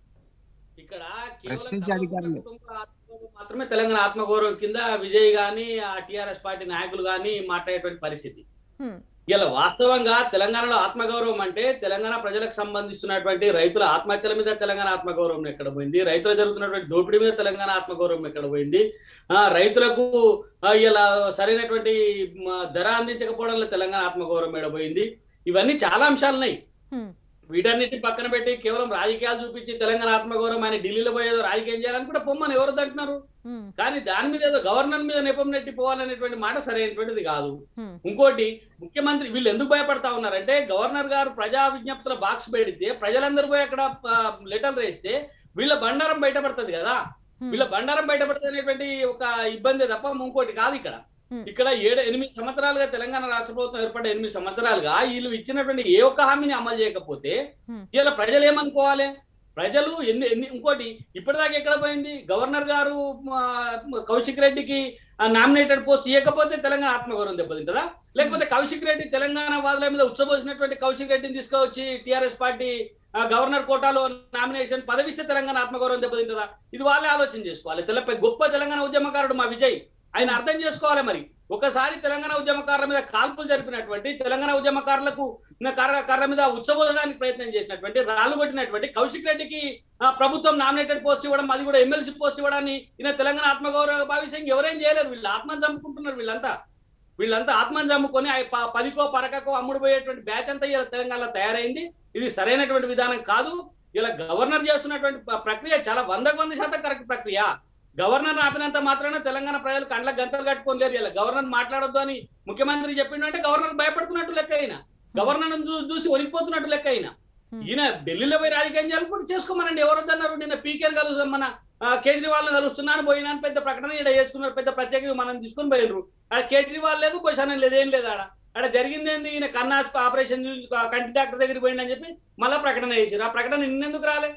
S3: ఇక్కడ
S2: ప్రశ్నించే అధికారం లేదు.
S3: కుటుంబ ఆత్మగౌరవం మాత్రమే తెలంగాణ ఆత్మగౌరవం కింద విజయ్ గాని ఆ టిఆర్ఎస్ పార్టీ నాయకులు గాని మాట్లాడేటువంటి పరిస్థితి
S1: హ్మ్.
S3: ఇలా వాస్తవంగా తెలంగాణలో ఆత్మగౌరవం అంటే తెలంగాణ ప్రజలకు సంబంధిస్తున్నటువంటి రైతుల ఆత్మహత్యల మీద తెలంగాణ ఆత్మగౌరవం ఎక్కడ పోయింది రైతులు జరుగుతున్నటువంటి దోపిడీ మీద తెలంగాణ ఆత్మగౌరవం ఎక్కడ పోయింది ఆ రైతులకు ఆ, ఇలా సరైనటువంటి మ, ధర అందించకపోవడంలో తెలంగాణ ఆత్మగౌరవం ఎక్కడ పోయింది ఇవన్నీ చాలా అంశాలు ఉన్నాయి
S1: హ్మ్.
S3: వీటన్నిటిని పక్కన పెట్టి కేవలం రాజకీయాలు చూపించి తెలంగాణ ఆత్మగౌరవం ఆయన ఢిల్లీలో పోయేదో రాజకీయం చేయాలని కూడా పొమ్మని ఎవరు అంటున్నారు
S1: హ్మ్.
S3: కానీ దాని మీద ఏదో గవర్నర్ మీద నెపం నెట్టి పోవాలనేటువంటి మాట సరైనటువంటిది కాదు
S1: హ్మ్.
S3: ఇంకోటి ముఖ్యమంత్రి వీళ్ళు ఎందుకు భయపడతా ఉన్నారంటే గవర్నర్ గారు ప్రజా విజ్ఞప్తుల బాక్స్ పెడితే ప్రజలందరూ పోయి అక్కడ లెటర్లు వేస్తే వీళ్ళ బండారం బయటపడుతుంది కదా
S1: హ్మ్.
S3: వీళ్ళ బండారం బయటపడుతుంది అనేటువంటి ఒక ఇబ్బంది తప్ప ఇంకోటి కాదు ఇక్కడ
S1: Hmm.
S3: ఇక్కడ ఏడు ఎనిమిది సంవత్సరాలుగా తెలంగాణ రాష్ట్ర ప్రభుత్వం ఏర్పడ్డ ఎనిమిది సంవత్సరాలుగా వీళ్ళు ఇచ్చినటువంటి ఏ ఒక్క హామీని అమలు చేయకపోతే
S1: Hmm.
S3: ఇలా ప్రజలు ఏమనుకోవాలి ప్రజలు ఎన్ని ఎన్ని ఇంకోటి ఇప్పటిదాకా ఎక్కడ పోయింది గవర్నర్ గారు ఆ, కౌశిక్ రెడ్డికి నామినేటెడ్ పోస్ట్ ఇవ్వకపోతే తెలంగాణ ఆత్మగౌరవం దెబ్బతింటదా లేకపోతే కౌశిక్ రెడ్డి తెలంగాణ వాదుల మీద ఉచ్చబోసినటువంటి కౌశిక్ రెడ్డిని తీసుకొచ్చి టిఆర్ఎస్ పార్టీ ఆ, గవర్నర్ కోటాలో నామినేషన్ పదవిస్తే తెలంగాణ ఆత్మగౌరవం దెబ్బతింటదా ఇది వాళ్ళే ఆలోచన చేసుకోవాలి తెలపై గొప్ప తెలంగాణ ఉద్యమకారుడు మా విజయ్ ఆయన అర్థం చేసుకోవాలి మరి ఒకసారి తెలంగాణ ఉద్యమకారుల మీద కాల్పులు జరిపినటువంటి తెలంగాణ ఉద్యమకారులకు ఉన్న కార- కారుల మీద ఉచ్చబోదడానికి ప్రయత్నం చేసినటువంటి రాళ్ళు కొట్టినటువంటి కౌశిక్ రెడ్డికి ఆ, ప్రభుత్వం నామినేటెడ్ పోస్ట్ ఇవ్వడం అది కూడా ఎమ్మెల్సీ పోస్ట్ ఇవ్వడాన్ని ఈయన తెలంగాణ ఆత్మగౌరవ భావిస్తే ఎవరేం చేయలేరు వీళ్ళు ఆత్మను చంపుకుంటున్నారు వీళ్ళంతా వీళ్ళంతా ఆత్మను చంపుకొని ఆ ప- పదికో పరకకో అమ్ముడు పోయేటువంటి బ్యాచ్ అంతా ఇలా తెలంగాణలో తయారైంది ఇది సరైనటువంటి విధానం కాదు ఇలా గవర్నర్ చేస్తున్నటువంటి ప- ప్రక్రియ చాలా వందకు వంద శాతం కరెక్ట్ ప్రక్రియ గవర్నర్ ఆపినంత మాత్రాన తెలంగాణ ప్రజలు కండ్ల గంటలు కట్టుకొని లేరు ఇలా గవర్నర్ మాట్లాడొద్దు అని ముఖ్యమంత్రి చెప్పిండంటే గవర్నర్ భయపడుతున్నట్టు లెక్క అయినా గవర్నర్ చూసి వణికిపోతున్నట్టు లెక్క అయినా
S1: Hmm.
S3: ఈయన ఢిల్లీలో పోయి రాజకీయం చేయాలనుకుంటే చేసుకోమనండి ఎవరొద్దన్నారు నిన్న పీకేలు కలుసు మన ఆ, కేజ్రీవాల్ కలుస్తున్నాను పోయినాను పెద్ద ప్రకటన ఇక్కడ చేసుకున్నారు పెద్ద ప్రత్యేక మనం తీసుకుని పోయినరు ఆడ కేజ్రీవాల్ లేదు పొజిషన్ లేదు ఏం లేదు ఆడ ఆడ జరిగింది ఏంది ఈయన కన్నాస్ ఆపరేషన్ కంటి డాక్టర్ దగ్గరికి పోయిందని చెప్పి మళ్ళా ప్రకటన చేసారు ఆ ప్రకటన నిన్నెందుకు రాలే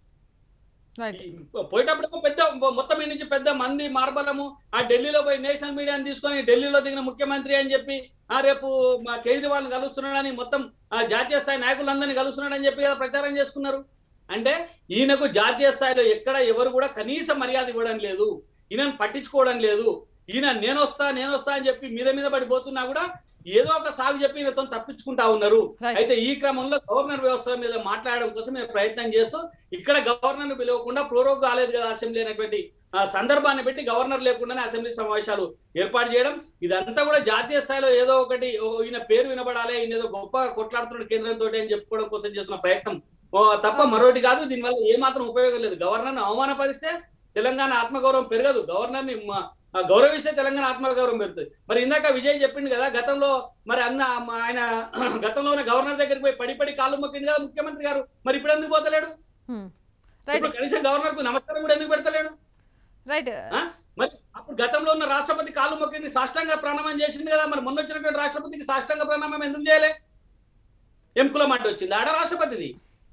S1: రైట్
S3: ఈ పోయేటప్పుడు పెద్ద మొత్తం ఈ నుంచి పెద్ద మంది మార్బలము ఆ ఢిల్లీలో పోయి నేషనల్ మీడియాని తీసుకొని ఢిల్లీలో దిగిన ముఖ్యమంత్రి అని చెప్పి ఆ రేపు మా కేజ్రీవాల్ కలుస్తున్నాడని మొత్తం ఆ జాతీయ స్థాయి నాయకులందరినీ కలుస్తున్నాడని చెప్పి కదా ప్రచారం చేసుకున్నారు అంటే ఈయనకు జాతీయ స్థాయిలో ఎక్కడ ఎవరు కూడా కనీస మర్యాద ఇవ్వడం లేదు ఈయనను పట్టించుకోవడం లేదు ఈయన నేను వస్తా నేను వస్తా అని చెప్పి మీద మీద పడిపోతున్నా కూడా ఏదో ఒక సాగు చెప్పి ఈయనతో తప్పించుకుంటా ఉన్నారు
S1: రైట్
S3: అయితే ఈ క్రమంలో గవర్నర్ వ్యవస్థ మీద మాట్లాడడం కోసం మేము ప్రయత్నం చేస్తూ ఇక్కడ గవర్నర్ ను పిలవకుండా ప్రోరోగ్ కాలేదు కదా అసెంబ్లీ అనేటువంటి ఆ, సందర్భాన్ని పెట్టి గవర్నర్ లేకుండానే అసెంబ్లీ సమావేశాలు ఏర్పాటు చేయడం ఇదంతా కూడా జాతీయ స్థాయిలో ఏదో ఒకటి ఓ, ఈయన పేరు వినబడాలి ఈయన ఏదో గొప్ప కొట్లాడుతున్న కేంద్రంతో అని చెప్పుకోవడం కోసం చేస్తున్న ప్రయత్నం ఓ, తప్ప మరొకటి కాదు దీనివల్ల ఏ మాత్రం ఉపయోగం లేదు గవర్నర్ అవమానపరిస్తే తెలంగాణ ఆత్మగౌరవం పెరగదు గవర్నర్ ని మ- ఆ, గౌరవిస్తే తెలంగాణ ఆత్మగౌరవం పెరుగుతుంది మరి ఇందాక విజయ్ చెప్పింది కదా గతంలో మరి అన్న మ- ఆయన గతంలోనే గవర్నర్ దగ్గరికి పోయి పడి పడి కాళ్ళు మొక్కింది కదా ముఖ్యమంత్రి గారు మరి ఇప్పుడు ఎందుకు పోతలేడు
S1: రైట్
S3: ఇప్పుడు కనీసం గవర్నర్ కు నమస్కారం కూడా ఎందుకు పెడతలేడు
S1: రైట్
S3: ఆ? మరి అప్పుడు గతంలో ఉన్న రాష్ట్రపతి కాళ్ళు మొక్కింది సాష్టాంగ ప్రణామం చేసింది కదా మరి మొన్న వచ్చినటువంటి రాష్ట్రపతికి సాష్టాంగ ప్రణామం ఎందుకు చేయలే ఏం కులం అంటే వచ్చింది ఆడ రాష్ట్రపతిది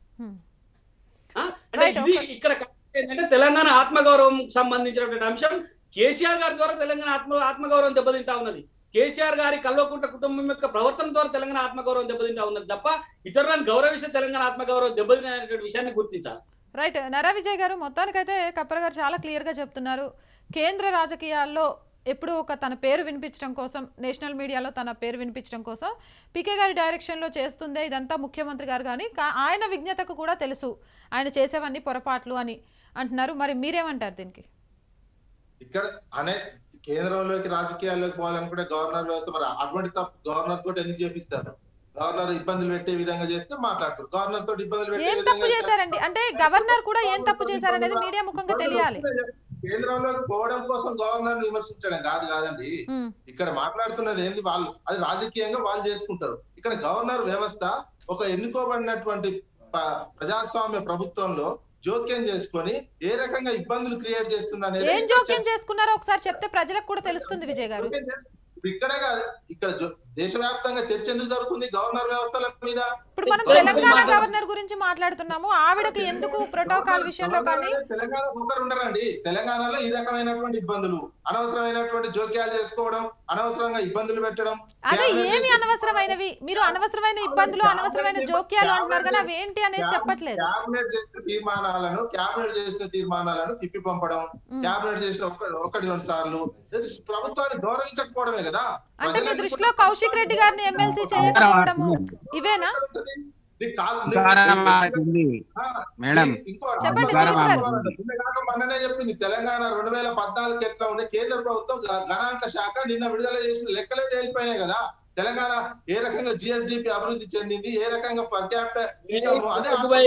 S3: ఆ? అంటే
S1: Right,
S3: ఇది
S1: okay.
S3: ఇక్కడ ఏంటంటే తెలంగాణ ఆత్మగౌరవం సంబంధించినటువంటి అంశం కేసీఆర్ గారి ద్వారా తెలంగాణ ఆత్మ ఆత్మగౌరవం దెబ్బతింటా ఉన్నది కేసీఆర్ గారి కల్వకుంట్ల కుటుంబం యొక్క ప్రవర్తన ద్వారా తెలంగాణ ఆత్మగౌరవం దెబ్బతింటా ఉన్నది తప్ప ఇతరులను గౌరవిస్తే తెలంగాణ ఆత్మగౌరవం దెబ్బతినటువంటి విషయాన్ని గుర్తించాలి
S1: రైట్ నరా విజయ్ గారు మొత్తానికైతే కప్పర గారు చాలా క్లియర్గా చెప్తున్నారు కేంద్ర రాజకీయాల్లో ఎప్పుడూ ఒక తన పేరు వినిపించడం కోసం నేషనల్ మీడియాలో తన పేరు వినిపించడం కోసం పీకే గారి డైరెక్షన్లో చేస్తుందే ఇదంతా ముఖ్యమంత్రి గారు కానీ కా- ఆయన విజ్ఞతకు కూడా తెలుసు ఆయన చేసేవన్నీ పొరపాట్లు అని అంటున్నారు మరి మీరేమంటారు దీనికి
S4: ఇక్కడ అనే కేంద్రంలోకి రాజకీయాల్లోకి పోవాలనుకుంటే గవర్నర్ వ్యవస్థ మరి అటువంటి తప్పు గవర్నర్ తోటి ఎందుకు చేపిస్తారు గవర్నర్ ఇబ్బందులు పెట్టే విధంగా చేస్తే మాట్లాడతారు గవర్నర్ తోటి ఇబ్బందులు పెట్టే
S1: ఏం
S4: విధంగా
S1: తప్పు చేశారండి అంటే గవర్నర్ కూడా ఏం తప్పు చేశారనేది మీడియా ముఖంగా తెలియాలి
S4: కేంద్రంలోకి పోవడం కోసం గవర్నర్ విమర్శించడం కాదు కాదండి
S1: ఉమ్,
S4: ఇక్కడ మాట్లాడుతున్నది ఏంది వాళ్ళు అది రాజకీయంగా వాళ్ళు చేసుకుంటారు ఇక్కడ గవర్నర్ వ్యవస్థ ఒక ఎన్నుకోబడినటువంటి ప- ప్రజాస్వామ్య ప్రభుత్వంలో జోక్యం చేసుకొని ఏ రకంగా ఇబ్బందులు క్రియేట్ చేస్తుంది అనేది
S1: ఏం జోక్యం చేసుకున్నారో ఒకసారి చెప్తే ప్రజలకు కూడా తెలుస్తుంది విజయ్ గారు
S4: ఇక్కడే కాదు ఇక్కడ జో- దేశవ్యాప్తంగా చర్చ ఎందుకు జరుగుతుంది గవర్నర్ వ్యవస్థల మీద
S1: ఇప్పుడు మనం
S4: గవర్నర్
S1: తెలంగాణ
S4: మాట్లాడు-
S1: గవర్నర్ గురించి మాట్లాడుతున్నాము ఆవిడకి ఎందుకు ప్రోటోకాల్ విషయంలో కానీ
S4: తెలంగాణ ఒకరు ఉండరండి తెలంగాణలో ఈ రకమైనటువంటి ఇబ్బందులు అనవసరమైనటువంటి జోక్యాలు చేసుకోవడం అనవసరంగా ఇబ్బందులు పెట్టడం
S1: అదే
S4: క్యాబినెట్
S1: ఏమి
S4: చేసే-
S1: అనవసరమైనవి మీరు అనవసరమైన ఇబ్బందులు అనవసరమైన జోక్యాలు అంటున్నారు కానీ అవి ఏంటి అనేది చెప్పట్లేదు
S4: క్యాబినెట్ చేసిన తీర్మానాలను క్యాబినెట్ చేసిన తీర్మానాలను తిప్పి పంపడం
S1: ఉమ్.
S4: క్యాబినెట్ చేసిన ఒక- ఒకటి రెండు సార్లు ఇది ప్రభుత్వాన్ని గౌరవించకపోవడమే కదా
S1: అంటే మీ
S4: ప్రజలు
S1: దృష్టిలో కౌశిక్ రెడ్డి గారిని ఎమ్మెల్సీ చేయకపోవడము ఇవేనా
S4: నీ కాలు- నీ-
S2: అధికారం మారింది.
S4: ఆ,
S2: మేడం
S4: నీ- ఇంకో
S1: చెప్పండి,
S2: అధికారం
S1: దిలీప్ గారు.
S2: మారింది.
S4: నిన్న కాక మొన్ననే చెప్పింది తెలంగాణ రెండు వేల పద్నాలుగు ఎట్లా ఉండే కేంద్ర ప్రభుత్వం గ- గణాంక శాఖ నిన్న విడుదల చేసిన లెక్కలే తేలిపోయినాయి కదా తెలంగాణ ఏ రకంగా జిఎస్డిపి అభివృద్ధి చెందింది ఏ రకంగా పర్ క్యాపిటల్ ఇన్కమ్ అదే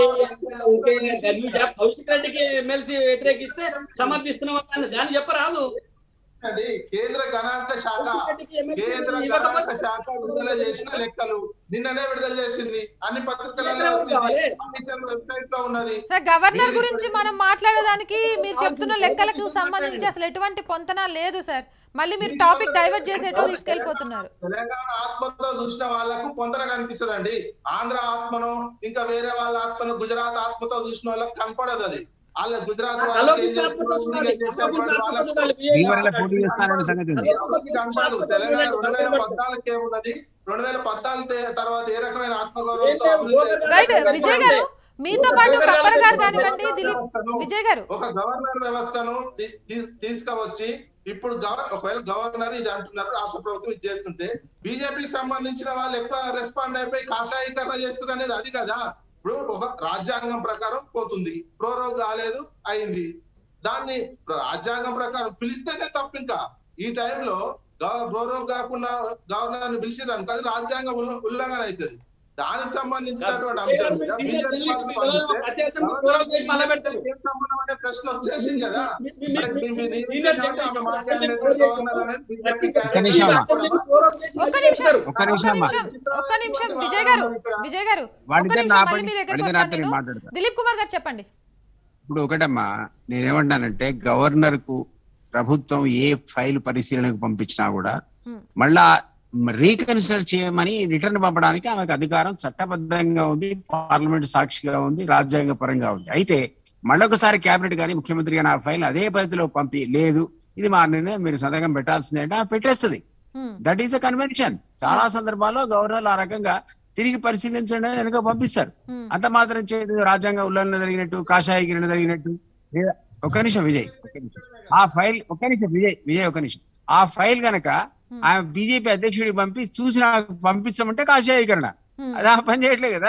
S3: కౌశిక్ రెడ్డికి ఎమ్మెల్సీ వ్యతిరేకిస్తే సమర్థిస్తున్నాం అని దాన్ని చెప్పరాదు
S4: అండి కేంద్ర గణాంక శాఖ
S3: కౌశిక్ రెడ్డికి ఎమ్మెల్సీ
S4: కేంద్ర
S3: ఇవ్వకపోతే
S4: గణాంక శాఖ విడుదల చేసిన లెక్కలు నిన్ననే విడుదల చేసింది అన్ని పత్రికలలో
S3: ఎక్కడ
S4: వచ్చింది
S3: కావాలి?
S4: కమిషన్ వెబ్సైట్ లో ఉన్నది
S1: సార్ గవర్నర్ గురించి మనం మాట్లాడేదానికి మీరు చెప్తున్న లెక్కలకు సంబంధించి అసలు ఎటువంటి పొంతన లేదు సార్ మళ్ళీ మీరు టాపిక్ డైవర్ట్ చేసేటో తీసుకెళ్లిపోతున్నారు
S4: తెలంగాణ ఆత్మతో చూసిన వాళ్ళకు పొందన కనిపిస్తదండి ఆంధ్ర ఆత్మను ఇంకా వేరే వాళ్ళ ఆత్మను గుజరాత్ ఆత్మతో చూసిన వాళ్ళకి కనపడదు అది వాళ్ళ గుజరాత్ వాళ్ళకి ఏం చేస్తున్నారు, ఊరికే చేసినటువంటి వాళ్ళకు
S2: తీవ్రంగా పోటీ చేస్తారనే సంగతి ఉంది
S4: ఎవరికి కనపడదు తెలంగాణ రెండు వేల పద్నాలుగు ఏమున్నది రెండు వేల పద్నాలుగు తే- తర్వాత ఏ రకమైన ఆత్మగౌరవంతో అభివృద్ధి
S1: రైట్ విజయ్ గారు మీతో పాటు కప్పర్ గారు కానివ్వండి దిలీప్ విజయ్ గారు
S4: ఒక గవర్నర్ వ్యవస్థను తీ- తీ- తీసుకువచ్చి ఇప్పుడు గవర్ ఒకవేళ గవర్నర్ ఇది అంటున్నారు రాష్ట్ర ప్రభుత్వం ఇది చేస్తుంటే బీజేపీకి సంబంధించిన వాళ్ళు ఎక్కువ రెస్పాండ్ అయిపోయి కాషాయీకరణ చేస్తున్నారు అనేది అది కదా ఇప్పుడు ఒక రాజ్యాంగం ప్రకారం పోతుంది ప్రోరోగ్ కాలేదు అయింది దాన్ని రాజ్యాంగం ప్రకారం పిలిస్తేనే తప్పు ఇంకా ఈ టైంలో ప్రోరోగ్ కాకుండా గవర్నర్ ని పిలిచిరు అనుకో అది రాజ్యాంగ ఉల్ల- ఉల్లంఘన అవుతుంది దానికి సంబంధించినటువంటి అంశం మీద బీజేపీ వాళ్ళు స్పందిస్తే ఏం సంబంధం అనే ప్రశ్న వచ్చేసింది కదా మరి మీ- మీ- మీ- మీ- అంటే ఆమె మా క్యాండిడేట్ గవర్నర్ అనేది బీజేపీ
S2: ఒక్క నిమిషం అమ్మా.
S1: ఒక్క నిమిషం
S2: ఒక్క నిమిషం అమ్మా.
S1: ఒక్క నిమిషం విజయ్ గారు విజయ్ గారు ఒక్క
S2: వాళ్ళిద్దరు
S1: నిమిషం మళ్ళీ
S2: ఆపండి
S1: మీ దగ్గరికి
S2: వాళ్ళిద్దరు
S1: వస్తాను
S2: ఆపండి
S1: నేను
S2: మాట్లాడతారు
S1: దిలీప్ కుమార్ గారు చెప్పండి
S2: ఇప్పుడు ఒకటమ్మా నేనేమంటానంటే గవర్నర్ కు ప్రభుత్వం ఏ ఫైల్ పరిశీలనకు పంపించినా కూడా
S1: Hmm.
S2: మళ్ళా రీకన్సిడర్ చేయమని రిటర్న్ పంపడానికి ఆమెకు అధికారం చట్టబద్ధంగా ఉంది పార్లమెంట్ సాక్షిగా ఉంది రాజ్యాంగ పరంగా ఉంది అయితే మళ్ళొకసారి కేబినెట్ కానీ ముఖ్యమంత్రి కానీ ఆ ఫైల్ అదే పద్ధతిలో పంపి లేదు ఇది మా నిర్ణయం మీరు సంతకం పెట్టాల్సిందే అంటే ఆమె పెట్టేస్తుంది
S1: హ్మ్.
S2: దట్ ఈస్ అ కన్వెన్షన్ చాలా సందర్భాల్లో గవర్నర్లు ఆ రకంగా తిరిగి పరిశీలించండి అని వెనక పంపిస్తారు
S1: హ్మ్.
S2: అంత మాత్రం చేతి రాజ్యాంగ ఉల్లంఘన జరిగినట్టు కాషాయగిరణ జరిగినట్టు లేదా ఒక్క నిమిషం విజయ్ ఒక్క నిమిషం ఆ ఫైల్ ఒక్క నిమిషం విజయ్ విజయ్ ఒక్క నిమిషం ఆ ఫైల్ గనక ఆమె బీజేపీ అధ్యక్షుడికి పంపి చూసి నాకు పంపించమంటే కాషాయీకరణ
S1: హ్మ్.
S2: అది ఆ పని చేయట్లేదు కదా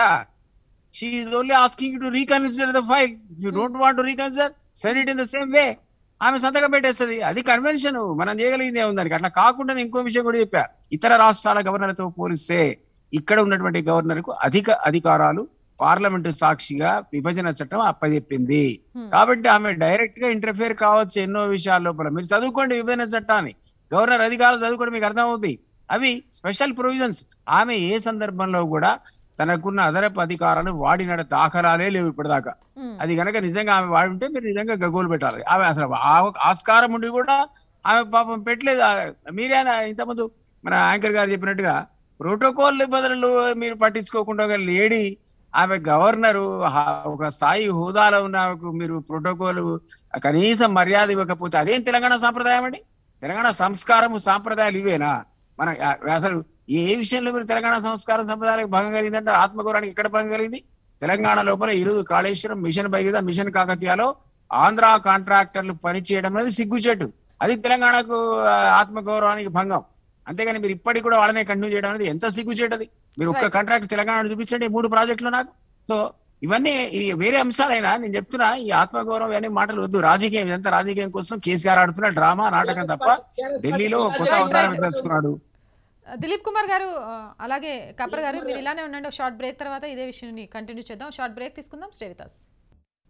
S2: she only asking to reconsider the file you don't want to reconsider send it in the same way ఆమె సంతకం పెట్టేస్తుంది అది కన్వెన్షన్ మనం చేయగలిగింది ఏముంది దానికి అట్లా కాకుండా నేను ఇంకో విషయం కూడా చెప్పా ఇతర రాష్ట్రాల గవర్నర్తో పోలిస్తే ఇక్కడ ఉన్నటువంటి గవర్నర్ కు అధిక అధికారాలు పార్లమెంటు సాక్షిగా విభజన చట్టం అప్పచెప్పింది
S1: Hmm.
S2: కాబట్టి ఆమె డైరెక్ట్ గా ఇంటర్ఫియర్ కావచ్చు ఎన్నో విషయాల లోపల మీరు చదువుకోండి విభజన చట్టాన్ని గవర్నర్ అధికారులు చదువుకోండి మీకు అర్థమవుతుంది అవి స్పెషల్ ప్రొవిజన్స్ ఆమె ఏ సందర్భంలో కూడా తనకున్న అదనపు అధికారాలు వాడిన దాఖలాలే లేవు ఇప్పటిదాకా
S1: హ్మ్.
S2: అది గనక నిజంగా ఆమె వాడి ఉంటే మీరు నిజంగా గగోలు పెట్టాలి ఆమె అసలు ఆ- ఆస్కారం ఉండి కూడా ఆమె పాపం పెట్టలేదు ఆ, మీరే ఆయన ఇంతకుముందు మన యాంకర్ గారు చెప్పినట్టుగా ప్రోటోకాల్ నిబంధనలు మీరు పట్టించుకోకుండా ఒక లేడీ ఆమె గవర్నరు హా- ఒక స్థాయి హోదాలో ఉన్న ఆమెకు మీరు ప్రోటోకాల్ కనీసం మర్యాద ఇవ్వకపోతే అదేం తెలంగాణ సాంప్రదాయం అండి తెలంగాణ సంస్కారం సాంప్రదాయాలు ఇవేనా మన ఆ- అసలు ఏ విషయంలో మీరు తెలంగాణ సంస్కారం సంప్రదాయాలకు భంగం కలిగిందంటే ఆత్మగౌరవానికి ఎక్కడ భంగం కలిగింది తెలంగాణ లోపల ఈరోజు కాళేశ్వరం మిషన్ భగీరథ మిషన్ కాకతీయలో ఆంధ్ర కాంట్రాక్టర్లు పనిచేయడం అనేది సిగ్గుచేటు అది తెలంగాణకు ఆ, ఆత్మగౌరవానికి భంగం అంతేగాని మీరు ఇప్పటికి కూడా వాళ్ళనే కంటిన్యూ చేయడం అనేది ఎంత సిగ్గుచేటది మీరు ఒక్క
S1: Right.
S2: కాంట్రాక్ట్ తెలంగాణ చూపించండి ఈ మూడు ప్రాజెక్టులు నాకు సో ఇవన్నీ ఈ వేరే అంశాలైనా నేను చెప్తున్నా ఈ ఆత్మగౌరవం అనే మాటలు వద్దు రాజకీయం ఇదంతా రాజకీయం కోసం కేసీఆర్ ఆడుతున్న డ్రామా నాటకం తప్ప ఢిల్లీలో కొత్త అవతారం తెలుసుకున్నాడు
S1: దిలీప్ కుమార్ గారు ఆ, అలాగే కప్పర్ గారు మీరు ఇలానే ఉండండి షార్ట్ బ్రేక్ తర్వాత ఇదే విషయాన్ని కంటిన్యూ చేద్దాం షార్ట్ బ్రేక్ తీసుకుందాం స్టే విత్ us.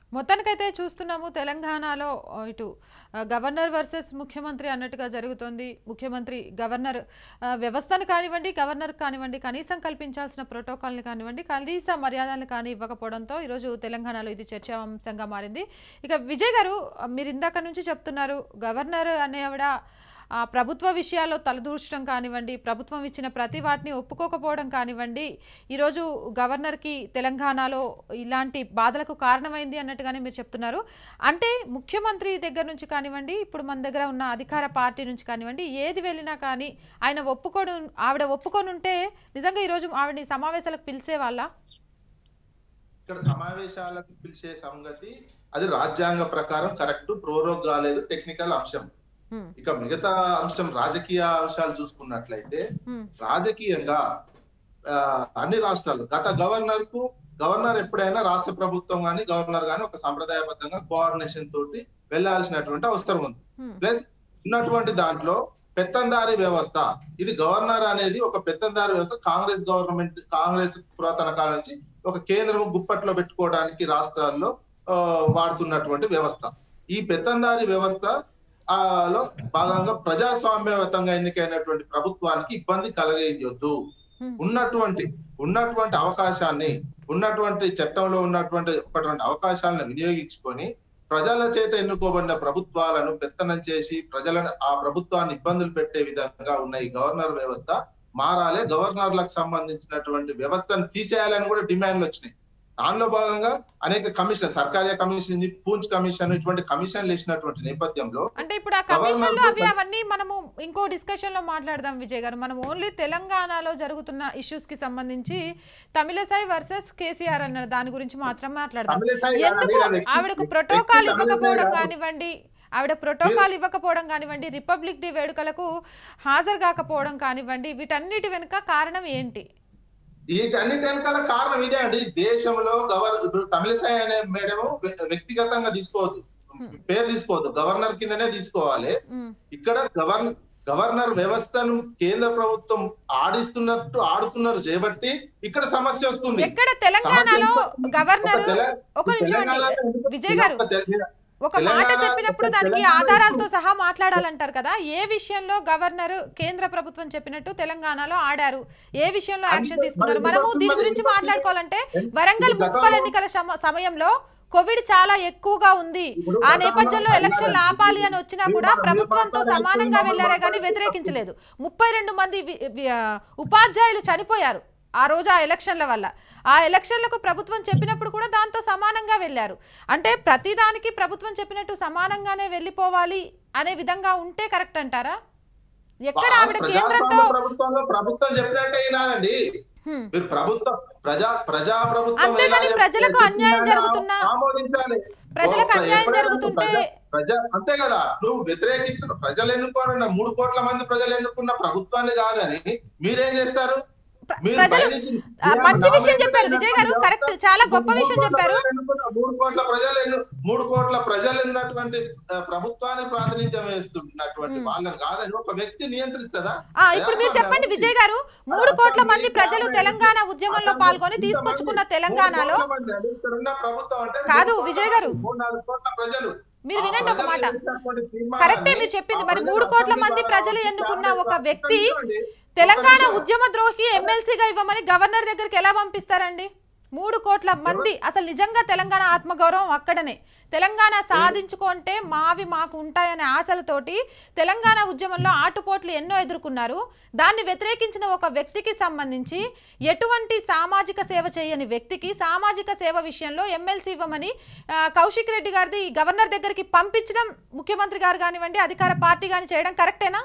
S1: మొత్తానికైతే చూస్తున్నాము తెలంగాణలో ఆ, ఇటు ఆ, గవర్నర్ వర్సెస్ ముఖ్యమంత్రి అన్నట్టుగా జరుగుతోంది ముఖ్యమంత్రి గవర్నర్ ఆ, వ్యవస్థను కానివ్వండి గవర్నర్ కానివ్వండి కనీసం కల్పించాల్సిన ప్రోటోకాల్ని కానివ్వండి కనీస మర్యాదలు కానీ ఇవ్వకపోవడంతో ఈరోజు తెలంగాణలో ఇది చర్చాంశంగా మారింది ఇక విజయ్ గారు ఆ, మీరు ఇందాక నుంచి చెప్తున్నారు గవర్నర్ అనే ఆవిడ ఆ, ప్రభుత్వ విషయాల్లో తలదూర్చడం కానివ్వండి ప్రభుత్వం ఇచ్చిన ప్రతి వాటిని ఒప్పుకోకపోవడం కానివ్వండి ఈరోజు గవర్నర్కి తెలంగాణలో ఇలాంటి బాధలకు కారణమైంది అన్నట్టుగానే మీరు చెప్తున్నారు అంటే ముఖ్యమంత్రి దగ్గర నుంచి కానివ్వండి ఇప్పుడు మన దగ్గర ఉన్న అధికార పార్టీ నుంచి కానివ్వండి ఏది వెళ్ళినా కానీ ఆయన ఒప్పుకోడు ఆవిడ ఒప్పుకొని ఉంటే నిజంగా ఈరోజు ఆవిడని సమావేశాలకు పిలిచే వాళ్ళ
S4: ఇక్కడ సమావేశాలకు పిలిచే సంగతి అది రాజ్యాంగ ప్రకారం కరెక్ట్ ప్రోరోగ్ కాలేదు టెక్నికల్ అంశం ఇక మిగతా అంశం రాజకీయ అంశాలు చూసుకున్నట్లయితే రాజకీయంగా ఆ, అన్ని రాష్ట్రాలు గత గవర్నర్ కు గవర్నర్ ఎప్పుడైనా రాష్ట్ర ప్రభుత్వం గాని గవర్నర్ గాని ఒక సంప్రదాయబద్ధంగా కోఆర్డినేషన్ తోటి వెళ్లాల్సినటువంటి అవసరం ఉంది ప్లస్ ఉన్నటువంటి దాంట్లో పెత్తందారి వ్యవస్థ ఇది గవర్నర్ అనేది ఒక పెత్తందారి వ్యవస్థ కాంగ్రెస్ గవర్నమెంట్ కాంగ్రెస్ పురాతన కాలం నుంచి ఒక కేంద్రం గుప్పట్లో పెట్టుకోవడానికి రాష్ట్రాల్లో ఆ, వాడుతున్నటువంటి వ్యవస్థ ఈ పెత్తందారి వ్యవస్థ ఆ, లో భాగంగా ప్రజాస్వామ్యయుతంగా ఎన్నికైనటువంటి ప్రభుత్వానికి ఇబ్బంది కలగేయొద్దు ఉన్నటువంటి ఉన్నటువంటి అవకాశాన్ని ఉన్నటువంటి చట్టంలో ఉన్నటువంటి ఒకటువంటి అవకాశాలను వినియోగించుకొని ప్రజల చేత ఎన్నుకోబడిన ప్రభుత్వాలను పెత్తనం చేసి ప్రజలను ఆ ప్రభుత్వాన్ని ఇబ్బందులు పెట్టే విధంగా ఉన్న ఈ గవర్నర్ వ్యవస్థ మారాలి గవర్నర్లకు సంబంధించినటువంటి వ్యవస్థను తీసేయాలని కూడా డిమాండ్లు వచ్చినాయి దానిలో భాగంగా అనేక కమిషన్ సర్కారీ కమిషన్ ఉంది పూంచ్ కమిషన్ ఇటువంటి కమిషన్లు ఇచ్చినటువంటి నేపథ్యంలో
S1: అంటే ఇప్పుడు ఆ కమిషన్లు అవి అవన్నీ మనము ఇంకో డిస్కషన్ లో మాట్లాడదాం విజయ్ గారు మనం ఓన్లీ తెలంగాణలో జరుగుతున్న ఇష్యూస్ కి సంబంధించి తమిళసై వర్సెస్ కేసీఆర్ అన్న దాని గురించి మాత్రం మాట్లాడదాం
S4: తమిళసై కాదండి,
S1: ఎందుకు
S4: అది వ్యక్తి-
S1: ఆవిడకు
S4: వ్యక్తి
S1: ప్రోటోకాల్
S4: తమిళసై
S1: ఇవ్వకపోవడం
S4: కాదు.
S1: కానివ్వండి ఆవిడ ప్రోటోకాల్ ఇవ్వకపోవడం కానివ్వండి రిపబ్లిక్ డే వేడుకలకు హాజరు కాకపోవడం కానివ్వండి వీటన్నిటి వెనుక కారణం ఏంటి
S4: వీటన్నిటి వెనకాల కారణం ఇదే అండి దేశంలో గవర్ ఇప్పుడు తమిళసాయి అనే మేడం వ్యక్తిగతంగా తీసుకోవద్దు పేరు తీసుకోవద్దు గవర్నర్ కిందనే తీసుకోవాలి
S1: ఉమ్,
S4: ఇక్కడ గవర్న గవర్నర్ వ్యవస్థను కేంద్ర ప్రభుత్వం ఆడిస్తున్నట్టు ఆడుతున్నారు చేయబట్టి ఇక్కడ సమస్య వస్తుంది
S1: ఎక్కడ తెలంగాణలో
S4: సమస్య-
S1: గవర్నర్
S4: ఒక తెల-
S1: ఒక నిమిషం అండి
S4: తెలంగాణలో ఎందుకు-
S1: విజయ్ గారు
S4: ఒక తెల-
S1: ఒక మాట
S4: తెలంగాణ-
S1: చెప్పినప్పుడు దానికి
S4: తెలంగాణ
S1: ఆధారాలతో సహా మాట్లాడాలంటారు కదా ఏ విషయంలో గవర్నర్ కేంద్ర ప్రభుత్వం చెప్పినట్టు తెలంగాణలో ఆడారు ఏ విషయంలో యాక్షన్
S4: అంటే
S1: తీసుకున్నారు
S4: మరి
S1: మనము
S4: ఎందుకు
S1: దీని
S4: మరి
S1: గురించి
S4: ఎందుకు
S1: మాట్లాడుకోవాలంటే
S4: ఎందుకు
S1: వరంగల్
S4: గతంలో-
S1: మున్సిపల్ ఎన్నికల సమ- సమయంలో కోవిడ్ చాలా ఎక్కువగా ఉంది
S4: ఇప్పుడు
S1: ఆ
S4: గతంలో
S1: నేపథ్యంలో ఎలక్షన్లు
S4: కళ్యాణ్
S1: ఆపాలి అని వచ్చినా
S4: మీరు
S1: కూడా
S4: మీరు
S1: ప్రభుత్వంతో
S4: మాట్లాడే
S1: సమానంగా
S4: మీరు
S1: వెళ్లారే కానీ
S4: మాట్లాడే
S1: వ్యతిరేకించలేదు ముప్పై రెండు మంది వి- వి- ఆ, ఉపాధ్యాయులు చనిపోయారు ఆ రోజు ఆ ఎలక్షన్ల వల్ల ఆ ఎలక్షన్లకు ప్రభుత్వం చెప్పినప్పుడు కూడా దాంతో సమానంగా వెళ్ళారు అంటే ప్రతిదానికి ప్రభుత్వం చెప్పినట్టు సమానంగానే వెళ్ళిపోవాలి అనే విధంగా ఉంటే కరెక్ట్ అంటారా ఎక్కడ ఆవిడ కేంద్రంతో
S4: ప్రజాస్వామ్య ప్రభుత్వంలో ప్రభుత్వం చెప్పినట్టే వినాలండి
S1: హ్మ్.
S4: మీరు ప్రభుత్వం ప్రజా ప్రజా ప్రభుత్వం
S1: అంతేగాని
S4: ఎలా చెప్తే
S1: ప్రజలకు అన్యాయం
S4: చెప్పిందని
S1: జరుగుతున్నా
S4: ఆమోదించాలి
S1: ప్రజలకు
S4: ఓ,
S1: అన్యాయం
S4: ఎప్పుడైనా
S1: జరుగుతుంటే
S4: ప్రజ- ప్రజ అంతే కదా నువ్వు వ్యతిరేకిస్తున్న ప్రజలు ఎన్నుకోని మూడు కోట్ల మంది ప్రజలు ఎన్నుకున్న ప్రభుత్వాన్ని కాదని మీరేం చేస్తారు
S1: ప్ర-
S4: మీరు
S1: ప్రజలు
S4: బయలుచి-
S1: ఆ, మంచి
S4: నా
S1: విషయం
S4: మీద
S1: చెప్పారు విజయ్ గారు
S4: వ్యవస్థ-
S1: కరెక్ట్ చాలా గొప్ప
S4: మూడు
S1: విషయం
S4: కోట్ల
S1: చెప్పారు
S4: ప్రజలు ఎన్నుకున్న- మూడు కోట్ల ప్రజలు ఎన్ను- మూడు కోట్ల ప్రజలు ఉన్నటువంటి ఆ, ప్రభుత్వాన్ని ప్రాతినిధ్యం వేస్తున్నటువంటి
S1: మ్.
S4: వాళ్ళని కాదని ఒక వ్యక్తి నియంత్రిస్తుందా
S1: ఆ ఇప్పుడు మీరు చెప్పండి విజయ్ గారు మూడు కోట్ల మంది ప్రజలు తెలంగాణ ఉద్యమంలో పాల్గొని తీసుకొచ్చుకున్న తెలంగాణలో
S4: మూడు కోట్ల మంది అంటే ఇక్కడ ఉన్న ప్రభుత్వం అంటే
S1: కాదు,
S4: మూడు
S1: విజయ్
S4: కోట్ల
S1: గారు.
S4: మంది, మూడు నాలుగు కోట్ల ప్రజలు
S1: మీరు
S4: ఆ
S1: వినండి ఒక
S4: ప్రజలు
S1: మాట
S4: చేసినటువంటి తీర్మానాన్ని
S1: కరెక్టే మీరు చెప్పింది మరి
S4: ఆ
S1: మూడు
S4: ప్రజలు
S1: కోట్ల
S4: అసెంబ్లీ
S1: మంది
S4: ద్వారా
S1: ప్రజలు
S4: ఒక్క
S1: ఎన్నుకున్న
S4: నిమిషం,
S1: ఒక
S4: ఒక్క
S1: వ్యక్తి
S4: నిమిషం అండి.
S1: తెలంగాణ
S4: ఒక్క నిమిషం.
S1: ఉద్యమ ద్రోహి ఎమ్మెల్సీగా ఇవ్వమని గవర్నర్ దగ్గరికి ఎలా పంపిస్తారండి మూడు కోట్ల మంది అసలు నిజంగా తెలంగాణ ఆత్మగౌరవం అక్కడనే తెలంగాణ సాధించుకుంటే మావి మాకు ఉంటాయనే ఆశలతోటి తెలంగాణ ఉద్యమంలో ఆటుపోట్లు ఎన్నో ఎదుర్కొన్నారు దాన్ని వ్యతిరేకించిన ఒక వ్యక్తికి సంబంధించి ఎటువంటి సామాజిక సేవ చేయని వ్యక్తికి సామాజిక సేవ విషయంలో ఎమ్మెల్సీ ఇవ్వమని ఆ, కౌశిక్ రెడ్డి గారిది గవర్నర్ దగ్గరికి పంపించడం ముఖ్యమంత్రి గారు కానివ్వండి అధికార పార్టీ కానీ చేయడం కరెక్టేనా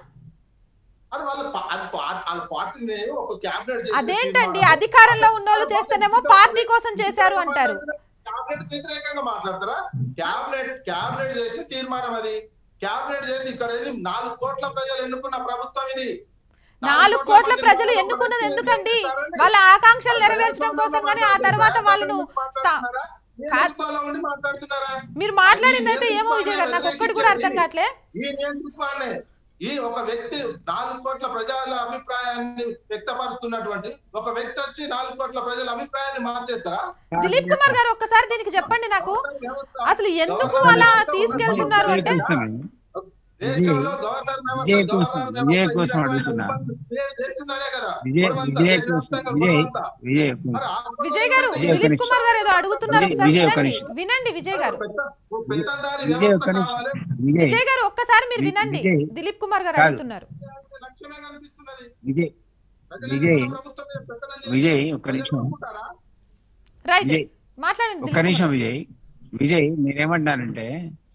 S4: అది వాళ్ళ పా- అది పా- వాళ్ళ పార్టీని ఒక క్యాబినెట్ చేసిన
S1: అదేంటండి
S4: తీర్మానం.
S1: అధికారంలో ఉన్న వాళ్ళు చేస్తేనేమో పార్టీ కోసం చేశారు అంటారు
S4: క్యాబినెట్ వ్యతిరేకంగా మాట్లాడతారా క్యాబినెట్ క్యాబినెట్ చేసిన తీర్మానం అది క్యాబినెట్ చేసి ఇక్కడ ఏది నాలుగు కోట్ల ప్రజలు ఎన్నుకున్న ప్రభుత్వం ఇది
S1: నాలుగు కోట్ల ప్రజలు ఎన్నుకున్నది ఎందుకండి వాళ్ళ ఆకాంక్షలు నెరవేర్చడం కోసం కానీ ఆ తర్వాత వాళ్ళను స్థా- కా-
S4: నేతృత్వంలో ఉండి మాట్లాడుతున్నారా
S1: మీరు మాట్లాడింది అయితే ఏమో విజయ్ గారు నాకు ఒక్కటి కూడా అర్థం కావట్లే
S4: ఈ నియంతృత్వాన్ని ఈ ఒక వ్యక్తి నాలుగు కోట్ల ప్రజల అభిప్రాయాన్ని వ్యక్తపరుస్తున్నటువంటి ఒక వ్యక్తి వచ్చి నాలుగు కోట్ల ప్రజల అభిప్రాయాన్ని మార్చేస్తారా
S1: దిలీప్ కుమార్ గారు ఒక్కసారి దీనికి చెప్పండి నాకు అసలు ఎందుకు అలా తీసుకెళ్తున్నారు అంటే
S4: దేశంలో గవర్నర్ వ్యవస్థ,
S2: విజయ్ కోసం-
S4: గవర్నర్
S2: విజయ్
S4: వ్యవస్థ
S2: కోసం
S4: ఇరవై ఐదు
S2: అడుగుతున్నా.
S4: మంది క్రియేట్ చేస్తున్నారే కదా.
S2: విజయ్
S4: గొడవంతా,
S2: విజయ్ కోసం
S4: దేశవ్యాప్తంగా
S2: విజయ్
S4: గొడవంతా.
S2: విజయ్
S4: మరి ఆ
S1: విజయ్ గారు
S2: విజయ్ ఒక్క
S1: దిలీప్
S2: నిమిషం.
S1: కుమార్ గారు ఏదో అడుగుతున్నారు
S2: విజయ్-
S1: ఒకసారి
S2: విజయ్ ఒక్క
S1: వినండి
S2: నిమిషం.
S1: వినండి విజయ్ గారు
S4: పెద్ద- ఓ పెత్తందారి
S2: విజయ్
S4: వ్యవస్థ
S2: ఒక్క నిమిషం
S4: కావాలి.
S2: విజయ్
S1: విజయ్ గారు ఒక్కసారి మీరు
S2: వి-
S1: వినండి
S2: విజయ్.
S1: దిలీప్ కుమార్ గారు
S2: కాదు.
S1: అడుగుతున్నారు
S4: లక్ష్యమే కనిపిస్తున్నది
S2: విజయ్
S4: ప్రజల
S2: విజయ్
S4: ప్రభుత్వం మీద పెత్తనం చేసి
S2: విజయ్ ఒక్క
S4: ప్రజలు
S2: నిమిషం
S4: ఒప్పుకుంటారా?
S1: రైట్
S2: విజయ్
S1: మాట్లాడండి
S2: ఒక్క
S1: దిలీప్
S2: నిమిషం
S1: కుమార్.
S2: విజయ్ విజయ్ నేనేమంటానంటే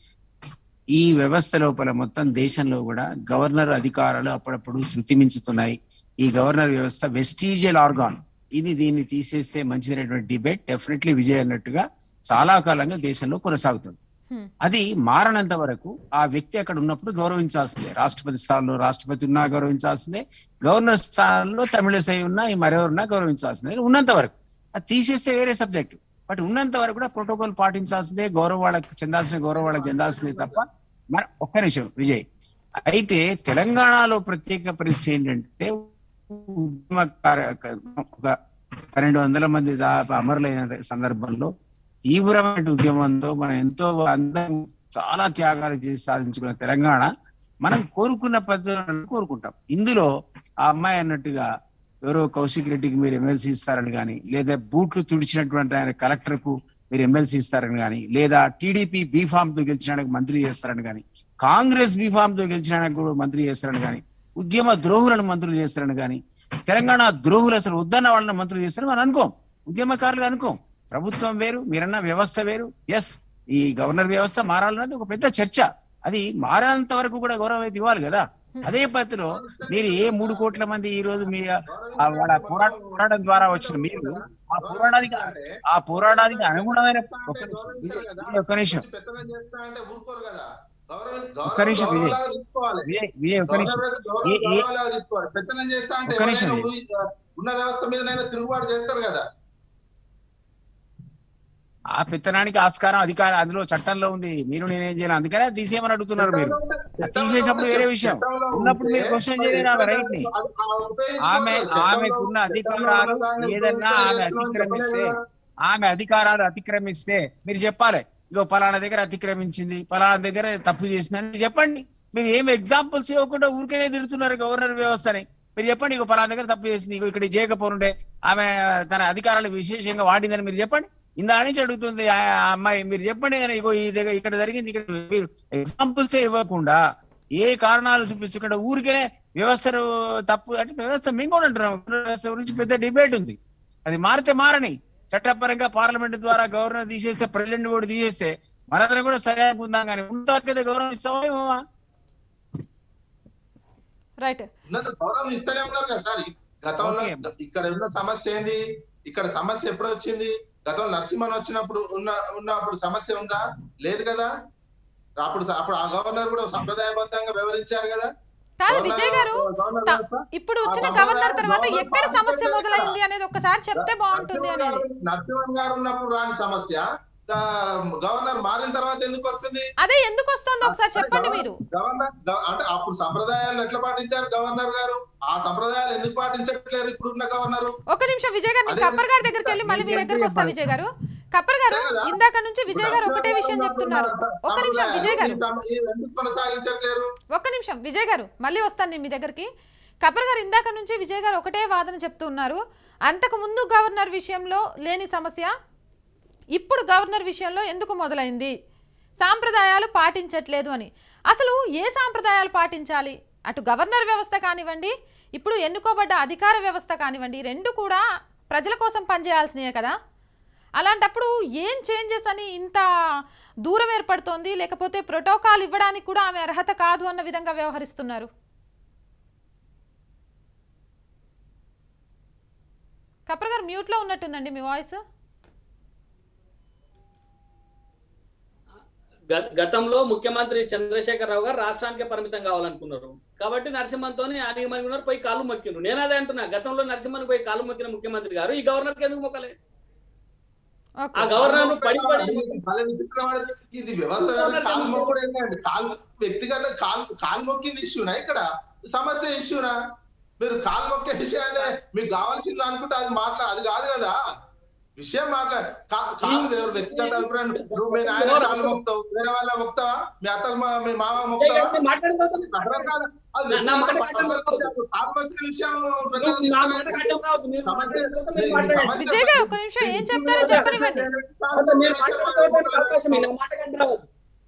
S2: ఈ వ్యవస్థ లోపల మొత్తం దేశంలో కూడా గవర్నర్ అధికారాలు అప్పుడప్పుడు శృతి మించుతున్నాయి ఈ గవర్నర్ వ్యవస్థ వెస్టీజియల్ ఆర్గాన్ ఇది దీన్ని తీసేస్తే మంచిదైనటువంటి డిబేట్ డెఫినెట్లీ విజయ్ అన్నట్టుగా చాలా కాలంగా దేశంలో కొనసాగుతుంది
S1: హ్మ్.
S2: అది మారనంత వరకు ఆ వ్యక్తి అక్కడ ఉన్నప్పుడు గౌరవించాల్సిందే రాష్ట్రపతి స్థానంలో రాష్ట్రపతి ఉన్నా గౌరవించాల్సిందే గవర్నర్ స్థానంలో తమిళసై ఉన్నా ఈ మరెవరున్నా గౌరవించాల్సిందే ఉన్నంత వరకు అది తీసేస్తే వేరే సబ్జెక్ట్ బట్ ఉన్నంత వరకు కూడా ప్రోటోకాల్ పాటించాల్సిందే గౌరవ వాళ్ళకి చెందాల్సిన గౌరవ వాళ్ళకి చెందాల్సిందే తప్ప మన ఒక్క నిమిషం విజయ్ అయితే తెలంగాణలో ప్రత్యేక పరిస్థితి ఏంటంటే ఉద్యమకార- ఒక పన్నెండు వందల మంది దాదాపు అమరులైన సందర్భంలో తీవ్రమైన ఉద్యమంతో మనం ఎంతో అందరం చాలా త్యాగాలు చేసి సాధించుకున్న తెలంగాణ మనం కోరుకున్న పద్ధతులను కోరుకుంటాం ఇందులో ఆ అమ్మాయి అన్నట్టుగా ఎవరో కౌశిక్ రెడ్డికి మీరు ఎమ్మెల్సీ ఇస్తారని కానీ లేదా బూట్లు తుడిచినటువంటి ఆయన కలెక్టర్ కు మీరు ఎమ్మెల్సీ ఇస్తారని కానీ లేదా టీడీపీ బీఫామ్ తో గెలిచినానికి మంత్రి చేస్తారని కానీ కాంగ్రెస్ బీఫామ్ తో గెలిచినానికి కూడా మంత్రి చేస్తారని కానీ ఉద్యమ ద్రోహులను మంత్రులు చేస్తారని కానీ తెలంగాణ ద్రోహులు అసలు వద్దన్న వాళ్ళని మంత్రులు చేస్తారని మనం అనుకోం ఉద్యమకారులు అనుకోం ప్రభుత్వం వేరు మీరన్న వ్యవస్థ వేరు ఎస్ ఈ గవర్నర్ వ్యవస్థ మారాలన్నది ఒక పెద్ద చర్చ అది మారేంత వరకు కూడా గౌరవం అయితే ఇవ్వాలి కదా అదే పద్ధతిలో మీరు ఏ మూడు కోట్ల మంది ఈ రోజు మీ ఆ వాళ్ళ పోరాట పోరాటం ద్వారా వచ్చిన మీరు ఆ పోరాటానికి ఆ పోరాటానికి అనుగుణమైన ఒక్క నిమిషం విజయ్, విజయ్, ఒక్క నిమిషం
S4: పెత్తనం చేస్తా అంటే ఊరుకోరు కదా గౌరవం
S2: ఒక్క నిమిషం
S4: గౌరవం
S2: విజయ్.
S4: గౌరవంలాగా తీసుకోవాలి
S2: విజయ్ విజయ్ ఒక్క నిమిషం
S4: గవర్నర్ గౌరవం
S2: ఏ- ఏ-
S4: గౌరవంలాగా తీసుకోవాలి పెత్తనం చేస్తా అంటే
S2: ఒక్క నిమిషం
S4: ఎవరైనా ఊరి- ఉన్న వ్యవస్థ మీద తిరుగుబాటు చేస్తారు కదా
S2: ఆ పెత్తనానికి ఆస్కారం అధికారం అందులో చట్టంలో ఉంది మీరు నేనేం చేయాలి అందుకనే అది తీసేయమని అడుగుతున్నారు మీరు అది తీసేసినప్పుడు వేరే విషయం ఉన్నప్పుడు మీరు క్వశ్చన్ చేయలేరు ఆమె రైట్ ని ఆమె ఆమెకున్న అధికారాలు ఏదన్నా ఆమె అతిక్రమిస్తే ఆమె అధికారాలు అతిక్రమిస్తే మీరు చెప్పాలి ఇగో పలానా దగ్గర అతిక్రమించింది పలానా దగ్గర తప్పు చేసిందని చెప్పండి మీరు ఏం ఎగ్జాంపుల్స్ ఇవ్వకుండా ఊరికేనే తిడుతున్నారు గవర్నర్ వ్యవస్థని మీరు చెప్పండి ఇగో పలానా దగ్గర తప్పు చేసింది ఇగో ఇక్కడ చేయకపోనుండే ఆమె తన అధికారాలు విశేషంగా వాడిందని మీరు చెప్పండి ఇందా నుంచి అడుగుతుంది ఆ అమ్మాయి మీరు చెప్పండి కానీ ఇగో ఈ దగ్గర ఇక్కడ జరిగింది ఇక్కడ మీరు ఎగ్జాంపుల్స్ ఇవ్వకుండా ఏ కారణాలు చూపించకుండా ఊరికేనే వ్యవస్థను తప్పు అంటే వ్యవస్థ మేము కూడా అంటున్నాం వ్యవస్థ గురించి పెద్ద డిబేట్ ఉంది అది మారితే మారని చట్టపరంగా పార్లమెంట్ ద్వారా గవర్నర్ తీసేస్తే ప్రెసిడెంట్ కూడా తీసేస్తే మనందరం కూడా సరిగా ఉందాం కానీ ఉన్నతవరకైతే గౌరవం ఇస్తావా ఏమోవా?
S1: రైట్
S4: ఉన్నత గౌరవం ఇస్తూనే ఉన్నారు కదా సార్ గతంలో
S2: ఓకే.
S4: ఇక్కడ ఉన్న సమస్య ఏంది ఇక్కడ సమస్య ఎప్పుడు వచ్చింది గతంలో నరసింహన్ వచ్చినప్పుడు ఉన్న ఉన్నప్పుడు సమస్య ఉందా లేదు కదా అప్పుడు అప్పుడు ఆ గవర్నర్ కూడా సంప్రదాయబద్ధంగా వ్యవహరించారు కదా
S1: కాదు
S4: గవర్నర్-
S1: విజయ్ గారు
S4: గవర్నర్
S1: త-
S4: వ్యవస్థ
S1: ఇప్పుడు వచ్చిన
S4: ఆ
S1: గవర్నర్ తర్వాత
S4: గవర్నర్
S1: ఎక్కడ
S4: బాధ్యత
S1: సమస్య
S4: లేదు
S1: మొదలైంది అనేది ఒకసారి చెప్తే బాగుంటుంది అనేది
S4: నరసింహన్ నరసింహన్ గారు ఉన్నప్పుడు రాని సమస్య దా- గవర్నర్ మారిన తర్వాత ఎందుకు వస్తుంది
S1: అదే ఎందుకు వస్తుందో ఒకసారి చెప్పండి మీరు
S4: గవర్నర్ గవ- అంటే అప్పుడు సంప్రదాయాలు ఎట్లా పాటించారు గవర్నర్ గారు ఆ సంప్రదాయాలు ఎందుకు పాటించట్లేరు ఇప్పుడున్న గవర్నర్
S1: ఒక నిమిషం విజయ్ గారు నేను
S4: అదే-
S1: కప్పర్ గారి దగ్గరికి వెళ్ళి మళ్ళీ మీ దగ్గరకు వస్తా విజయ్ గారు కప్పర్ గారు
S4: అదే కదా.
S1: ఇందాక నుంచి విజయ్ గారు ఒకటే విషయం చెప్తున్నారు ఒక్క నిమిషం విజయ్ గారు
S4: ఎందుకు కొనసాగించట్లేరు
S1: ఒక్క నిమిషం విజయ్ గారు మళ్ళీ వస్తాను నేను మీ దగ్గరికి కపర్ గారు ఇందాక నుంచి విజయ్ గారు ఒకటే వాదన చెప్తున్నారు అంతకు ముందు గవర్నర్ విషయంలో లేని సమస్య ఇప్పుడు గవర్నర్ విషయంలో ఎందుకు మొదలైంది సాంప్రదాయాలు పాటించట్లేదు అని అసలు ఏ సాంప్రదాయాలు పాటించాలి అటు గవర్నర్ వ్యవస్థ కానివ్వండి ఇప్పుడు ఎన్నుకోబడ్డ అధికార వ్యవస్థ కానివ్వండి రెండు కూడా ప్రజల కోసం పనిచేయాల్సినవే కదా అలాంటప్పుడు ఏం చేంజెస్ అని ఇంత దూరం ఏర్పడుతోంది లేకపోతే ప్రోటోకాల్ ఇవ్వడానికి కూడా ఆమె అర్హత కాదు అన్న విధంగా వ్యవహరిస్తున్నారు కప్ర గారు మ్యూట్లో ఉన్నట్టుందండి మీ వాయిస్
S3: గ- గతంలో ముఖ్యమంత్రి చంద్రశేఖర్ రావు గారు రాష్ట్రానికే పరిమితం కావాలనుకున్నారు కాబట్టి నరసింహన్తో అనిగమని ఉన్నారు పోయి కాళ్ళు మొక్కిండ్రు నేను అదే అంటున్నా గతంలో నరసింహన్ పోయి కాళ్ళు మొక్కిన ముఖ్యమంత్రి గారు ఈ గవర్నర్కి ఎందుకు మొక్కలే ఆ
S1: ఓకే
S3: గవర్నర్ పడి పడి
S4: భలే విచిత్రమైనది. ఇది వ్యవస్థ కాలు మొక్కడు ఏంటండి కాలు వ్యక్తిగత కాలు కాలు మొక్కింది ఇష్యూనా ఇక్కడ సమస్య ఇష్యూనా మీరు కాలు మొక్కే విషయాన్ని మీకు కావాల్సింది అనుకుంటే అది మాట్లా అది కాదు కదా విషయం మాట్లాడు కా- కాలు ఎవరు వ్యక్తిగత అభిప్రాయం నువ్వు మీ నాయన కాలు మొక్తావు వేరే వాళ్ళ మొక్తావా మీ అత్త మా- మీ మామ మొక్తావా
S3: మాట్లాడిన తర్వాత
S4: రకరకాల అది
S3: నా- నా మాట
S4: వ్యక్తిగత
S3: కాదు.
S4: కాలు మొక్కే విషయం పెద్దగా
S3: నువ్వు నా మాట
S4: తీసుకోలేదు.
S3: కట్టం రావద్దు. మీరు మాట్లాడిన తర్వాత నేను
S4: సమస్య-
S3: మాట్లాడాను.
S1: విజయ్ గారు ఒక్క నిమిషం ఏం చెప్తారో చెప్పనివ్వండి
S3: తర్వాత నేను మాట్లాడిన తర్వాత నాకు అవకాశం ఇవ్వు. నా మాట కట్టు రావద్దు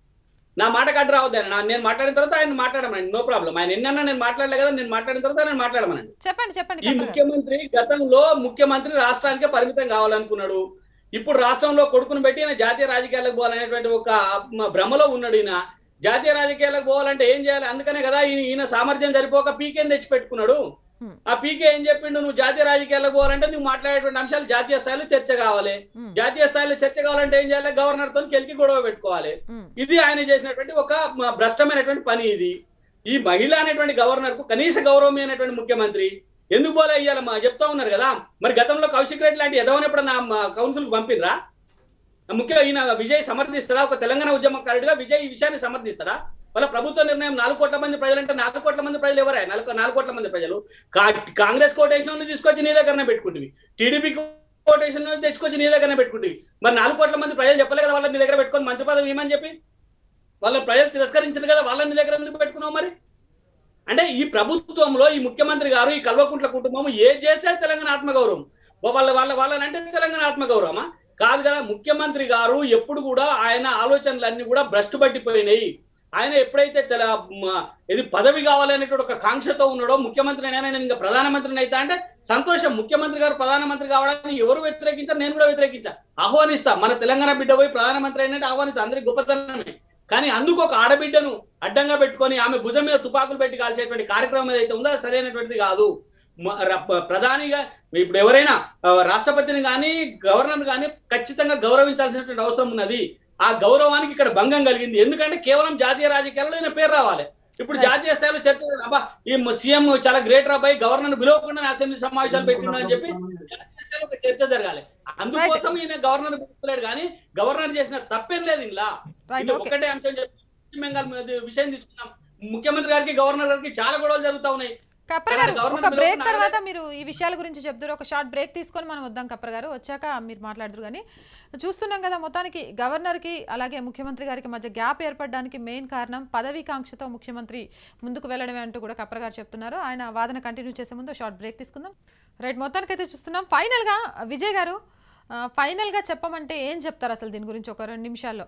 S3: నా మాట కట్టు రావద్దు ఆయన నా- నేను మాట్లాడిన తర్వాత ఆయన మాట్లాడమనండి నో ప్రాబ్లం ఆయన ఎన్నన్నా నేను మాట్లాడలే కదా నేను మాట్లాడిన తర్వాత ఆయన మాట్లాడమనండి
S1: చెప్పండి చెప్పండి
S3: ఈ
S1: కప్ప గారు.
S3: ముఖ్యమంత్రి గతంలో ముఖ్యమంత్రి రాష్ట్రానికే పరిమితం కావాలనుకున్నాడు ఇప్పుడు రాష్ట్రంలో కొడుకును పెట్టి ఈయన జాతీయ రాజకీయాలకు పోవాలనేటువంటి ఒక మ- భ్రమలో ఉన్నాడు ఈయన జాతీయ రాజకీయాలకు పోవాలంటే ఏం చేయాలి అందుకనే కదా ఈయన ఈయన సామర్థ్యం సరిపోక పీకేని తెచ్చి పెట్టుకున్నాడు
S1: Hmm.
S3: ఆ పీకే ఏం చెప్పిండు నువ్వు జాతీయ రాజకీయాలకు పోవాలంటే నువ్వు మాట్లాడేటువంటి అంశాలు జాతీయ స్థాయిలో చర్చ కావాలి
S1: ఉమ్,
S3: జాతీయ స్థాయిలో చర్చ కావాలంటే ఏం చేయాలి గవర్నర్ తో కెలికి గొడవ పెట్టుకోవాలి
S1: ఉమ్,
S3: ఇది ఆయన చేసినటువంటి ఒక మ- భ్రష్టమైనటువంటి పని ఇది ఈ మహిళ అనేటువంటి గవర్నర్ కు కనీస గౌరవమైనటువంటి ముఖ్యమంత్రి ఎందుకు పోలే ఇయ్యాలి మా చెప్తా ఉన్నారు కదా మరి గతంలో కౌశిక్ రెడ్డి లాంటి ఎదవనప్పుడు నా కౌన్సిల్ కు పంపినరా ముఖ్యంగా ఈయన విజయ్ సమర్థిస్తారా ఒక తెలంగాణ ఉద్యమకారుడిగా విజయ్ ఈ విషయాన్ని సమర్థిస్తారా వాళ్ళ ప్రభుత్వ నిర్ణయం నాలుగు కోట్ల మంది ప్రజలంటే నాలుగు కోట్ల మంది ప్రజలు ఎవరే నాలుగు నాలుగు కోట్ల మంది ప్రజలు కా- కాంగ్రెస్ కోటేషన్ తీసుకొచ్చి నీ దగ్గరనే పెట్టుకుంటుంది టీడీపీ కోటేషన్ తెచ్చుకొచ్చి నీ దగ్గరనే పెట్టుకుంటుంది మరి నాలుగు కోట్ల మంది ప్రజలు చెప్పలే కదా వాళ్ళని నీ దగ్గర పెట్టుకొని మంత్రి పదవి ఏమని చెప్పి వాళ్ళ ప్రజలు తిరస్కరించారు కదా వాళ్ళని నీ దగ్గర ఎందుకు పెట్టుకున్నావు మరి అంటే ఈ ప్రభుత్వంలో ఈ ముఖ్యమంత్రి గారు ఈ కల్వకుంట్ల కుటుంబం ఏ చేస్తే తెలంగాణ ఆత్మగౌరవం ఓ వాళ్ళ వాళ్ళ వాళ్ళని అంటే తెలంగాణ ఆత్మగౌరవమా కాదు కదా ముఖ్యమంత్రి గారు ఎప్పుడు కూడా ఆయన ఆలోచనలన్నీ కూడా భ్రష్టు పట్టిపోయినాయి ఆయన ఎప్పుడైతే తెల మ- ఇది పదవి కావాలనేటువంటి ఒక కాంక్షతో ఉన్నాడో ముఖ్యమంత్రి అయినా నేను ఇంకా ప్రధానమంత్రిని అయితే అంటే సంతోషం ముఖ్యమంత్రి గారు ప్రధానమంత్రి కావడానికి ఎవరు వ్యతిరేకించారు నేను కూడా వ్యతిరేకించా ఆహ్వానిస్తా మన తెలంగాణ బిడ్డ పోయి ప్రధానమంత్రి అయినట్టు ఆహ్వానిస్తా అందరికి గొప్పతనమే కానీ అందుకు ఒక ఆడబిడ్డను అడ్డంగా పెట్టుకొని ఆమె భుజం మీద తుపాకులు పెట్టి కాల్చేటువంటి కార్యక్రమం ఏదైతే ఉందో అది సరైనటువంటిది కాదు మ- ర- ప- ప్రధానిగా ఇప్పుడు ఎవరైనా ఆ, రాష్ట్రపతిని కానీ గవర్నర్ కానీ ఖచ్చితంగా గౌరవించాల్సినటువంటి అవసరం ఉన్నది ఆ గౌరవానికి ఇక్కడ భంగం కలిగింది ఎందుకంటే కేవలం జాతీయ రాజకీయాల్లో ఈయన పేరు రావాలి ఇప్పుడు
S1: Right.
S3: జాతీయ స్థాయిలో చర్చ అబ్బా ఈ సీఎం చాలా గ్రేట్ రాబాయి గవర్నర్ పిలవకుండా అసెంబ్లీ సమావేశాలు పెట్టిండు అని చెప్పి జాతీయ స్థాయిలో ఒక చర్చ జరగాలి అందుకోసం ఈయన గవర్నర్ పిలుస్తలేడు కానీ గవర్నర్ చేసిన తప్పేం లేదు ఇలా
S1: రైట్
S3: ఇందులో
S1: ఓకే
S3: ఒకటే అంశం చెప్పి పశ్చిమ బెంగాల్ మీద విషయం తీసుకుందాం ముఖ్యమంత్రి గారికి గవర్నర్ గారికి చాలా గొడవలు జరుగుతా ఉన్నాయి
S1: కప్ర గారు
S3: గవర్నమెంట్
S1: ఒక
S3: బిల్లు
S1: బ్రేక్
S3: నాలుగు-
S1: తర్వాత మీరు ఈ విషయాల గురించి చెప్తారు ఒక షార్ట్ బ్రేక్ తీసుకొని మనం వద్దాం కప్ర గారు వచ్చాక మీరు మాట్లాడదురు కానీ చూస్తున్నాం కదా మొత్తానికి గవర్నర్కి అలాగే ముఖ్యమంత్రి గారికి మధ్య గ్యాప్ ఏర్పడడానికి మెయిన్ కారణం పదవీ కాంక్షతో ముఖ్యమంత్రి ముందుకు వెళ్ళడమే అంటూ కూడా కప్ర గారు చెప్తున్నారు ఆయన వాదన కంటిన్యూ చేసే ముందు షార్ట్ బ్రేక్ తీసుకుందాం రైట్ మొత్తానికి అయితే చూస్తున్నాం ఫైనల్గా విజయ్ గారు ఆ, ఫైనల్గా చెప్పమంటే ఏం చెప్తారు అసలు దీని గురించి ఒక రెండు నిమిషాల్లో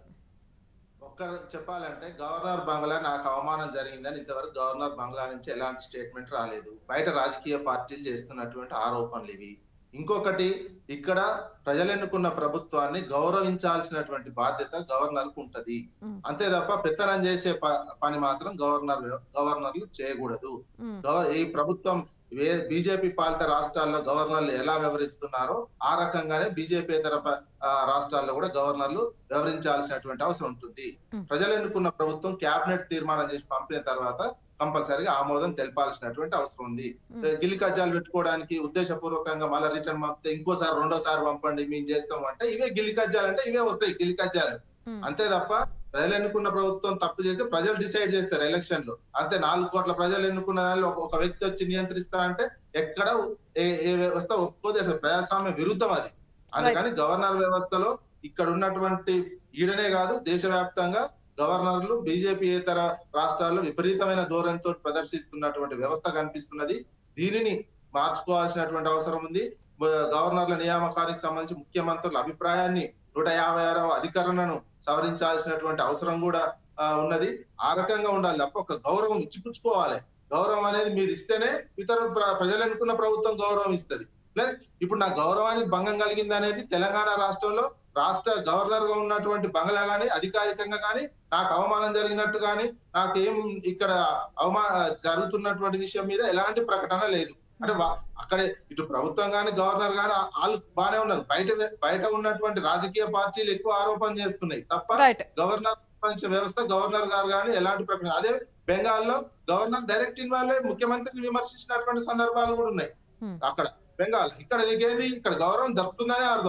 S4: ఒక్క చెప్పాలంటే గవర్నర్ బంగ్లా నాకు అవమానం జరిగిందని ఇంతవరకు గవర్నర్ బంగ్లా నుంచి ఎలాంటి స్టేట్మెంట్ రాలేదు బయట రాజకీయ పార్టీలు చేస్తున్నటువంటి ఆరోపణలు ఇవి ఇంకొకటి ఇక్కడ ప్రజలు ఎన్నుకున్న ప్రభుత్వాన్ని గౌరవించాల్సినటువంటి బాధ్యత గవర్నర్ కు ఉంటది
S1: మ్.
S4: అంతే తప్ప పెత్తనం చేసే ప- పని మాత్రం గవర్నర్ గవర్నర్లు చేయకూడదు
S1: ఉమ్,
S4: గవ- ఈ ప్రభుత్వం బీజేపీ పాలిత రాష్ట్రాల్లో గవర్నర్లు ఎలా వ్యవహరిస్తున్నారో ఆ రకంగానే బీజేపీతర ప- ఆ, రాష్ట్రాల్లో కూడా గవర్నర్లు వ్యవహరించాల్సినటువంటి అవసరం ఉంటుంది
S1: Hmm.
S4: ప్రజలు ఎన్నుకున్న ప్రభుత్వం క్యాబినెట్ తీర్మానం చేసి పంపిన తర్వాత కంపల్సరీగా ఆమోదం తెలపాల్సినటువంటి అవసరం ఉంది
S1: Hmm.
S4: గిల్లి కజ్జాలు పెట్టుకోవడానికి ఉద్దేశపూర్వకంగా మళ్ళీ రిటర్న్ పంపితే ఇంకోసారి రెండోసారి పంపండి మేము చేస్తాం అంటే ఇవే గిల్లి కజ్జాలు అంటే ఇవే వస్తాయి గిల్లి కజ్జాలు
S1: ఉమ్,
S4: అంతే తప్ప ప్రజలు ఎన్నుకున్న ప్రభుత్వం తప్పు చేస్తే ప్రజలు డిసైడ్ చేస్తారు ఎలక్షన్ లో అంతే నాలుగు కోట్ల ప్రజలు ఎన్నుకున్న దానిలో ఒక- ఒక వ్యక్తి వచ్చి నియంత్రిస్తా అంటే ఎక్కడ ఏ ఏ వ్యవస్థ ఒప్పుకోదు అసలు ప్రజాస్వామ్య విరుద్ధం అది అందుకని గవర్నర్ వ్యవస్థలో ఇక్కడ ఉన్నటువంటి ఈడనే కాదు దేశవ్యాప్తంగా గవర్నర్లు బీజేపీ ఇతర రాష్ట్రాల్లో విపరీతమైన ధోరణితో ప్రదర్శిస్తున్నటువంటి వ్యవస్థ కనిపిస్తున్నది దీనిని మార్చుకోవాల్సినటువంటి అవసరం ఉంది బ- గవర్నర్ల నియామకానికి సంబంధించి ముఖ్యమంత్రుల అభిప్రాయాన్ని నూట యాభై ఆరవ అధికరణను సవరించాల్సినటువంటి అవసరం కూడా ఆ, ఉన్నది ఆ రకంగా ఉండాలి తప్ప ఒక గౌరవం ఇచ్చిపుచ్చుకోవాలి గౌరవం అనేది మీరు ఇస్తేనే ఇతర ప్ర- ప్రజలు అనుకున్న ప్రభుత్వం గౌరవం ఇస్తుంది ప్లస్ ఇప్పుడు నా గౌరవానికి భంగం కలిగింది అనేది తెలంగాణ రాష్ట్రంలో రాష్ట్ర గవర్నర్ గా ఉన్నటువంటి బంగ్లా గాని అధికారికంగా గాని నాకు అవమానం జరిగినట్టు గాని నాకు ఏం ఇక్కడ అవమా జరుగుతున్నటువంటి విషయం మీద ఎలాంటి ప్రకటన లేదు అంటే వా- అక్కడ ఇటు ప్రభుత్వం గాని గవర్నర్ గాని ఆ- వాళ్ళు బానే ఉన్నారు బయట బయట ఉన్నటువంటి రాజకీయ పార్టీలు ఎక్కువ ఆరోపణ చేస్తున్నాయి తప్ప
S1: రైట్
S4: గవర్నర్ సంబంధించిన వ్యవస్థ గవర్నర్ గారు కానీ ఎలాంటి ప్రకటన అదే బెంగాల్లో గవర్నర్ డైరెక్ట్ ఇన్వాల్వ్ అయ్యి ముఖ్యమంత్రిని విమర్శించినటువంటి సందర్భాలు కూడా ఉన్నాయి
S1: Hmm.
S4: అక్కడ బెంగాల్ ఇక్కడ నీకేంది ఇక్కడ గౌరవం దక్కుతుందనే అర్థం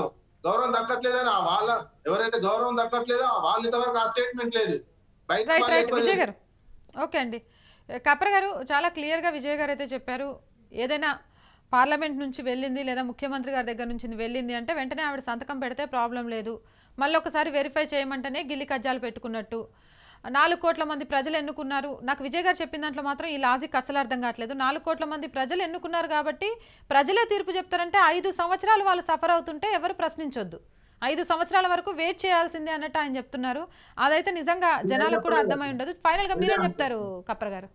S4: గౌరవం దక్కట్లేదని ఆ వాళ్ళ ఎవరైతే గౌరవం దక్కట్లేదో ఆ వాళ్ళు ఇంతవరకు ఆ స్టేట్మెంట్ లేదు బయట
S1: రైట్
S4: వాళ్ళు
S1: రైట్
S4: ఎక్కువ
S1: విజయ్ గారు ఓకే అండి కప్పర్ గారు చాలా క్లియర్గా విజయ్ గారు అయితే చెప్పారు ఏదైనా పార్లమెంట్ నుంచి వెళ్ళింది లేదా ముఖ్యమంత్రి గారి దగ్గర నుంచి వెళ్ళింది అంటే వెంటనే ఆవిడ సంతకం పెడితే ప్రాబ్లం లేదు మళ్ళీ ఒకసారి వెరిఫై చేయమంటేనే గిల్లి కజ్జాలు పెట్టుకున్నట్టు నాలుగు కోట్ల మంది ప్రజలు ఎన్నుకున్నారు నాకు విజయ్ గారు చెప్పిన దాంట్లో మాత్రం ఈ లాజిక్ అసలు అర్థం కావట్లేదు నాలుగు కోట్ల మంది ప్రజలు ఎన్నుకున్నారు కాబట్టి ప్రజలే తీర్పు చెప్తారంటే ఐదు సంవత్సరాలు వాళ్ళు సఫర్ అవుతుంటే ఎవరు ప్రశ్నించొద్దు ఐదు సంవత్సరాల వరకు వెయిట్ చేయాల్సిందే అన్నట్టు ఆయన చెప్తున్నారు అదైతే నిజంగా జనాలకు కూడా అర్థమై ఉండదు ఫైనల్ గా మీరేం చెప్తారు కప్పర్ గారు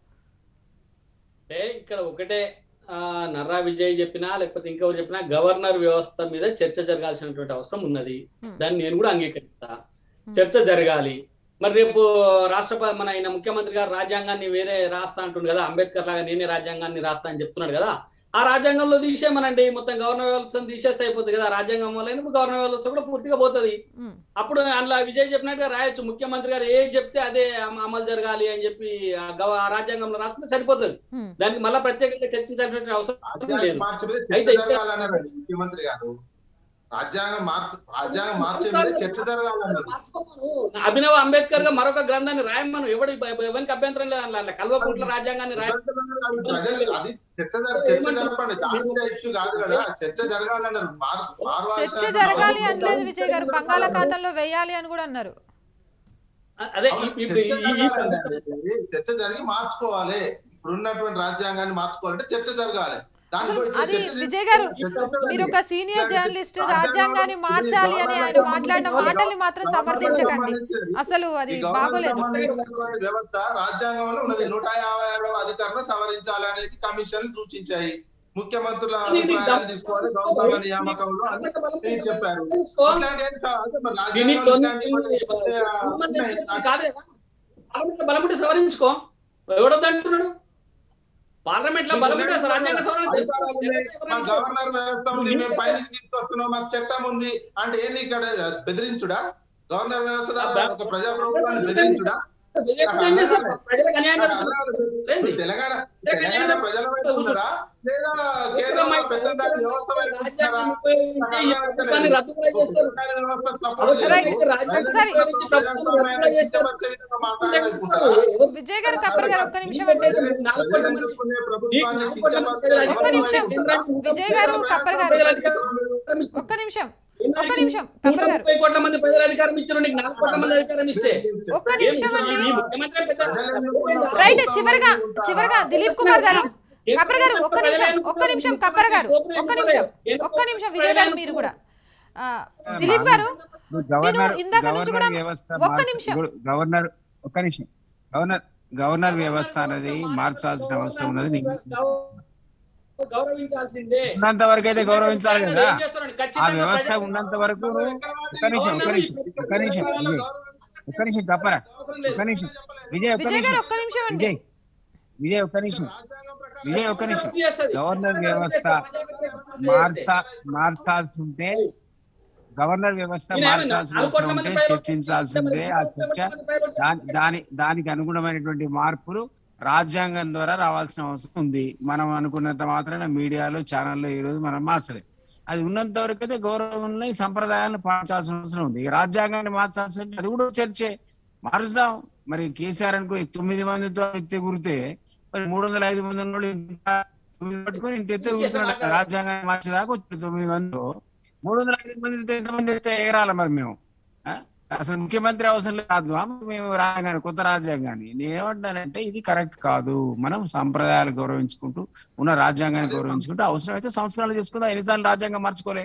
S3: అంటే ఇక్కడ ఒకటే ఆ, నర్రా విజయ్ చెప్పినా లేకపోతే ఇంకెవరు చెప్పినా గవర్నర్ వ్యవస్థ మీద చర్చ జరగాల్సినటువంటి అవసరం ఉన్నది
S1: Hmm.
S3: దాన్ని నేను కూడా అంగీకరిస్తా చర్చ జరగాలి మరి రేపు రాష్ట్రపతి మన ఆయన ముఖ్యమంత్రి గారు రాజ్యాంగాన్ని వేరే రాస్తా అంటుండు కదా అంబేద్కర్ లాగా నేనే రాజ్యాంగాన్ని రాస్తా అని చెప్తున్నాడు కదా ఆ రాజ్యాంగంలో తీసేమనండి మొత్తం గవర్నర్ వ్యవస్థను తీసేస్తే అయిపోతుంది కదా రాజ్యాంగం వల్ల ఇప్పుడు గవర్నర్ వ్యవస్థ కూడా పూర్తిగా పోతుంది
S1: ఉమ్,
S3: అప్పుడు అందులో విజయ్ చెప్పినట్టుగా రాయొచ్చు ముఖ్యమంత్రి గారు ఏది చెప్తే అదే అమ- అమలు జరగాలి అని చెప్పి ఆ గవ- ఆ రాజ్యాంగంలో రాసుకుంటే సరిపోతుంది
S1: ఉమ్,
S3: దానికి మళ్ళీ ప్రత్యేకంగా చర్చించాల్సిన అవసరం
S4: రాజ్యాంగం
S3: లేదు
S4: మార్చే మీద
S3: అయితే
S4: చర్చ జరగాలన్నారండి ముఖ్యమంత్రి గారు రాజ్యాంగం మార్చ రాజ్యాంగం మార్చే మీద చర్చ జరగాలన్నారు
S3: మార్చుకోమను. అభినవ్ అంబేద్కర్ గా మరొక గ్రంథాన్ని రాయమను ఎవడి ఎవరికి అభ్యంతరం లేదు అందులో. కల్వకుంట్ల రాజ్యాంగాన్ని రాయ
S4: అది ప్రజలు అది చర్చ జర- చర్చ జరపండి దాని మీద ఇష్యూ కాదు కదా చర్చ జరగాలన్నారు మార్- మారవలసిన
S1: చర్చ జరగాలి అనలేదు విజయ్ గారు బంగాళాఖాతంలో వేయాలి అని కూడా అన్నారు
S3: అదే
S4: అవును,
S3: ఈ- ఇప్పుడు
S4: చర్చ
S3: ఈ- ఈ-
S4: జరగాలండి అది. చర్చ జరిగి మార్చుకోవాలి ఇప్పుడు ఉన్నటువంటి రాజ్యాంగాన్ని మార్చుకోవాలంటే చర్చ జరగాలి దాని
S1: అసలు
S4: గురించి
S1: అది
S4: చర్చ
S1: విజయ్ గారు
S4: చర్చ
S1: మీరు ఒక సీనియర్ జర్నలిస్ట్ రాజ్యాంగాన్ని మార్చాలి అని ఆయన మాట్లాడిన మాటల్ని మాత్రం సమర్థించకండి అసలు అది
S4: ఈ గవర్నమెంట్
S1: బాగోలేదు
S4: సంబంధించినటువంటి వ్యవస్థ రాజ్యాంగంలో ఉన్నది నూట యాభై ఆరవ అధికారులు సవరించాలి అనేది కమిషన్ సూచించాయి ముఖ్యమంత్రుల అభిప్రాయాలు తీసుకోవాలి గవర్నర్ల నియామకంలో అని ఇది చెప్పారు ఇట్లాంటి ఏం కాదు. మరి
S3: దీన్ని
S4: రాజ్యాంగంలో
S3: తొందరగా
S4: ఇట్లాంటి
S3: గవర్నమెంట్
S4: ఉన్నాయి.
S3: కాదు కదా. పార్లమెంట్ లో బలముంటే సవరించుకో ఎవడొద్దంటున్నాడు పార్లమెంట్ లో బలముంటే అసలు రాజ్యాంగ సవరణ
S4: అధికారాలు ఉన్నాయి. మా గవర్నర్ వ్యవస్థ ఉంది మేము పైనుంచి తీసుకొస్తున్నాం మాకు చట్టం ఉంది అంటే ఏంది ఇక్కడ బెదిరించుడా గవర్నర్ వ్యవస్థ ద్వారా ఒక ప్రజాప్రభుత్వాన్ని బెదిరించుడా
S3: ఏం చేస్తారు? ప్రజలకు అన్యాయం
S4: నాకు
S3: జరుగుతుంది.
S4: అర్థం కాదు.
S3: ఏంది?
S4: తెలంగాణ తెలంగాణ ప్రజల వైపు ఉన్నారా లేదా కేంద్రంలో పెద్ద వ్యవస్థ వైపు ఉన్నారా
S3: రాజ్యాంగం ఉపయోగించి ఈ ప్రభుత్వాన్ని రద్దు కూడా చేస్తారు
S4: తెలంగాణ వ్యవస్థ తప్పదు
S3: అవసరం
S1: రైట్.
S3: అయితే రాజ్యాంగం
S1: ఒకసారి-
S3: ఉపయోగించి ప్రభుత్వాన్ని రద్దు కూడా చేస్తారు.
S1: విజయ్ గారు కప్పర్ గారు ఒక్క నిమిషం అండి ఒక్క నిమిషం. విజయ్ గారు, కప్పర్ గారు. ఒక్క నిమిషం ఒక్క నిమిషం కప్పర్ గారు
S3: ముప్పై కోట్ల మంది ప్రజల అధికారం ఇచ్చారు నీకు నాలుగు కోట్ల మంది అధికారం ఇస్తే
S1: ఒక్క నిమిషం అండి
S3: ఈ ముఖ్యమంత్రి పెద్ద
S1: రైట్ చివరిగా చివరిగా దిలీప్ కుమార్ గారు కప్పర్ గారు ఒక్క నిమిషం ఒక్క నిమిషం కప్పర్ గారు ఒక్క నిమిషం ఒక్క నిమిషం విజయ్ గారు మీరు కూడా ఆ, దిలీప్ గారు
S5: ఇప్పుడు గవర్నర్
S1: నేను ఇందాక నుంచి కూడా
S5: గవర్నర్ వ్యవస్థ
S1: ఒక్క
S5: మార్చ-
S1: నిమిషం.
S5: ఇప్పుడు గవర్నర్ ఒక్క నిమిషం గవర్నర్ గవర్నర్ వ్యవస్థ అనేది మార్చాల్సిన అవసరం ఉన్నది నీకు
S3: గౌరవించాల్సిందే
S5: ఉన్నంత వరకు అయితే గౌరవించాలి కదా
S3: ఏం చేస్తున్నాడు?
S5: ఆ
S3: ఖచ్చితంగా
S5: వ్యవస్థ
S3: ప్రజలు-
S5: ఉన్నంత వరకు ఒక్క నిమిషం ఒక్క నిమిషం ఒక్క నిమిషం విజయ్ ఒక్క నిమిషం కప్పరా ఒక్క నిమిషం విజయ్ ఒక్క
S1: విజయ్ గారు
S5: నిమిషం
S1: ఒక్క నిమిషం అండి
S5: విజయ్ విజయ్ ఒక్క నిమిషం విజయ్ ఒక్క నిమిషం
S3: చేస్తది.
S5: గవర్నర్ వ్యవస్థ మార్చా మార్చాల్సి ఉంటే గవర్నర్ వ్యవస్థ
S3: ఈయన ఏమన్నా
S5: మార్చాల్సిన
S3: నాలుగు
S5: అవసరం
S3: కోట్ల
S5: ఉంటే
S3: మంది పైబడి-
S5: చర్చించాల్సిందే ఆ చర్చ దాని దాని దానికి అనుగుణమైనటువంటి మార్పులు రాజ్యాంగం ద్వారా రావాల్సిన అవసరం ఉంది మనం అనుకున్నంత మాత్రాన మీడియాలో ఛానల్లో ఈ రోజు మనం మార్చలేం అది ఉన్నంత వరకు అయితే గౌరవంలో ఈ సంప్రదాయాలను పాటించాల్సిన అవసరం ఉంది ఈ రాజ్యాంగాన్ని మార్చాల్సి ఉంటే అది కూడా చర్చే మారుస్తాం మరి కేసీఆర్ అనుకో తొమ్మిది మందితో ఎత్తి గురితే మరి మూడు వందల ఐదు మంది ఉన్న వాళ్ళు ఇంత తొమ్మిది పట్టుకొని ఇంత ఎత్తే గుర్తున్నాడు రాజ్యాంగాన్ని మార్చేదాకా వచ్చి తొమ్మిది మందితో మూడు వందల ఐదు మంది ఎంతమంది ఎత్తే ఎగరాలి మరి మేము ఆ? అసలు ముఖ్యమంత్రి అవసరం లేదు ఆ? మేము రాజ్యాంగాన్ని కొత్త రాజ్యాంగాన్ని నేనేమంటానంటే ఇది కరెక్ట్ కాదు మనం సంప్రదాయాలు గౌరవించుకుంటూ ఉన్న రాజ్యాంగాన్ని గౌరవించుకుంటూ అవసరం అయితే సంస్కరణలు చేసుకుందాం ఎన్నిసార్లు రాజ్యాంగం మార్చుకోలే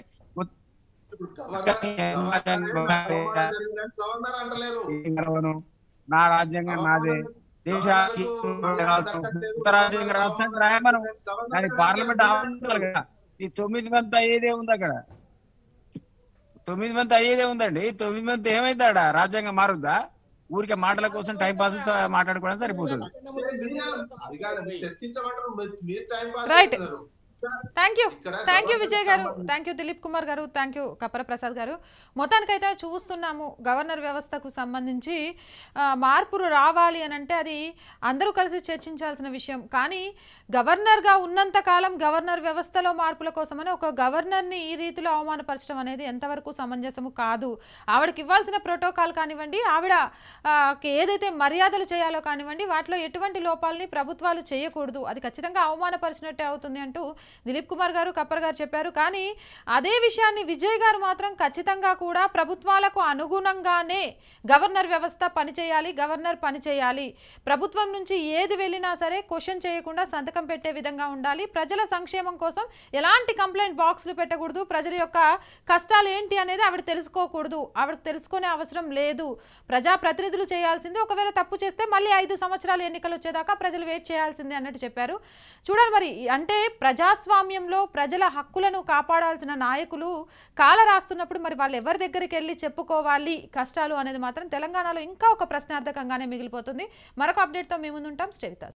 S4: గవర్నర్ అంటలేరు
S5: ఏం గెలవను? నా రాజ్యాంగం నాదే దేశ కొత్త రాజ్యాంగం రాష్ట్రానికి రాయమనం దాని పార్లమెంట్ ఆహ్వానించాలి కదా ఈ తొమ్మిది మంది అయ్యేదే ఉంది అక్కడ తొమ్మిది మంది అయ్యేదే ఉందండి తొమ్మిది మంది ఏమైంది ఆడ రాజ్యాంగం మారుద్దా ఊరికే మాటల కోసం టైం పాస్ మాట్లాడుకోవడం సరిపోతుంది
S4: అది కాదు, మీరు చర్చించమంటారు మీరు- మీరు టైం పాస్
S1: Right.
S4: చేస్తున్నారు.
S1: థ్యాంక్ యూ
S4: ఇక్కడ
S1: thank you
S4: governor
S1: Vijay garu
S4: సంబంధించి-
S1: థ్యాంక్ యూ దిలీప్ కుమార్ గారు థ్యాంక్ యూ కప్పర ప్రసాద్ గారు మొత్తానికైతే చూస్తున్నాము గవర్నర్ వ్యవస్థకు సంబంధించి ఆ, మార్పులు రావాలి అని అంటే అది అందరూ కలిసి చర్చించాల్సిన విషయం కానీ గవర్నర్గా ఉన్నంత కాలం గవర్నర్ వ్యవస్థలో మార్పుల కోసమని ఒక గవర్నర్ని ఈ రీతిలో అవమానపరచడం అనేది ఎంతవరకు సమంజసము కాదు ఆవిడకి ఇవ్వాల్సిన ప్రోటోకాల్ కానివ్వండి ఆవిడ ఆ, ఏదైతే మర్యాదలు చేయాలో కానివ్వండి వాటిలో ఎటువంటి లోపాలని ప్రభుత్వాలు చేయకూడదు అది ఖచ్చితంగా అవమానపరిచినట్టే అవుతుంది అంటూ దిలీప్ కుమార్ గారు కప్పర్ గారు చెప్పారు కానీ అదే విషయాన్ని విజయ్ గారు మాత్రం ఖచ్చితంగా కూడా ప్రభుత్వాలకు అనుగుణంగానే గవర్నర్ వ్యవస్థ పనిచేయాలి గవర్నర్ పనిచేయాలి ప్రభుత్వం నుంచి ఏది వెళ్ళినా సరే క్వశ్చన్ చేయకుండా సంతకం పెట్టే విధంగా ఉండాలి ప్రజల సంక్షేమం కోసం ఎలాంటి కంప్లైంట్ బాక్స్లు పెట్టకూడదు ప్రజల యొక్క కష్టాలు ఏంటి అనేది ఆవిడ తెలుసుకోకూడదు ఆవిడకి తెలుసుకునే అవసరం లేదు ప్రజా ప్రతినిధులు చేయాల్సింది ఒకవేళ తప్పు చేస్తే మళ్ళీ ఐదు సంవత్సరాలు ఎన్నికలు వచ్చేదాకా ప్రజలు వెయిట్ చేయాల్సిందే అన్నట్టు చెప్పారు చూడాలి మరి అంటే ప్రజాస్వామ్యంలో ప్రజల హక్కులను కాపాడాల్సిన నాయకులు కాల రాస్తున్నప్పుడు మరి వాళ్ళు ఎవరి దగ్గరికి వెళ్ళి చెప్పుకోవాలి కష్టాలు అనేది మాత్రం తెలంగాణలో ఇంకా ఒక ప్రశ్నార్థకంగానే మిగిలిపోతుంది మరొక అప్డేట్తో మేము ముందుంటాం స్టేవితా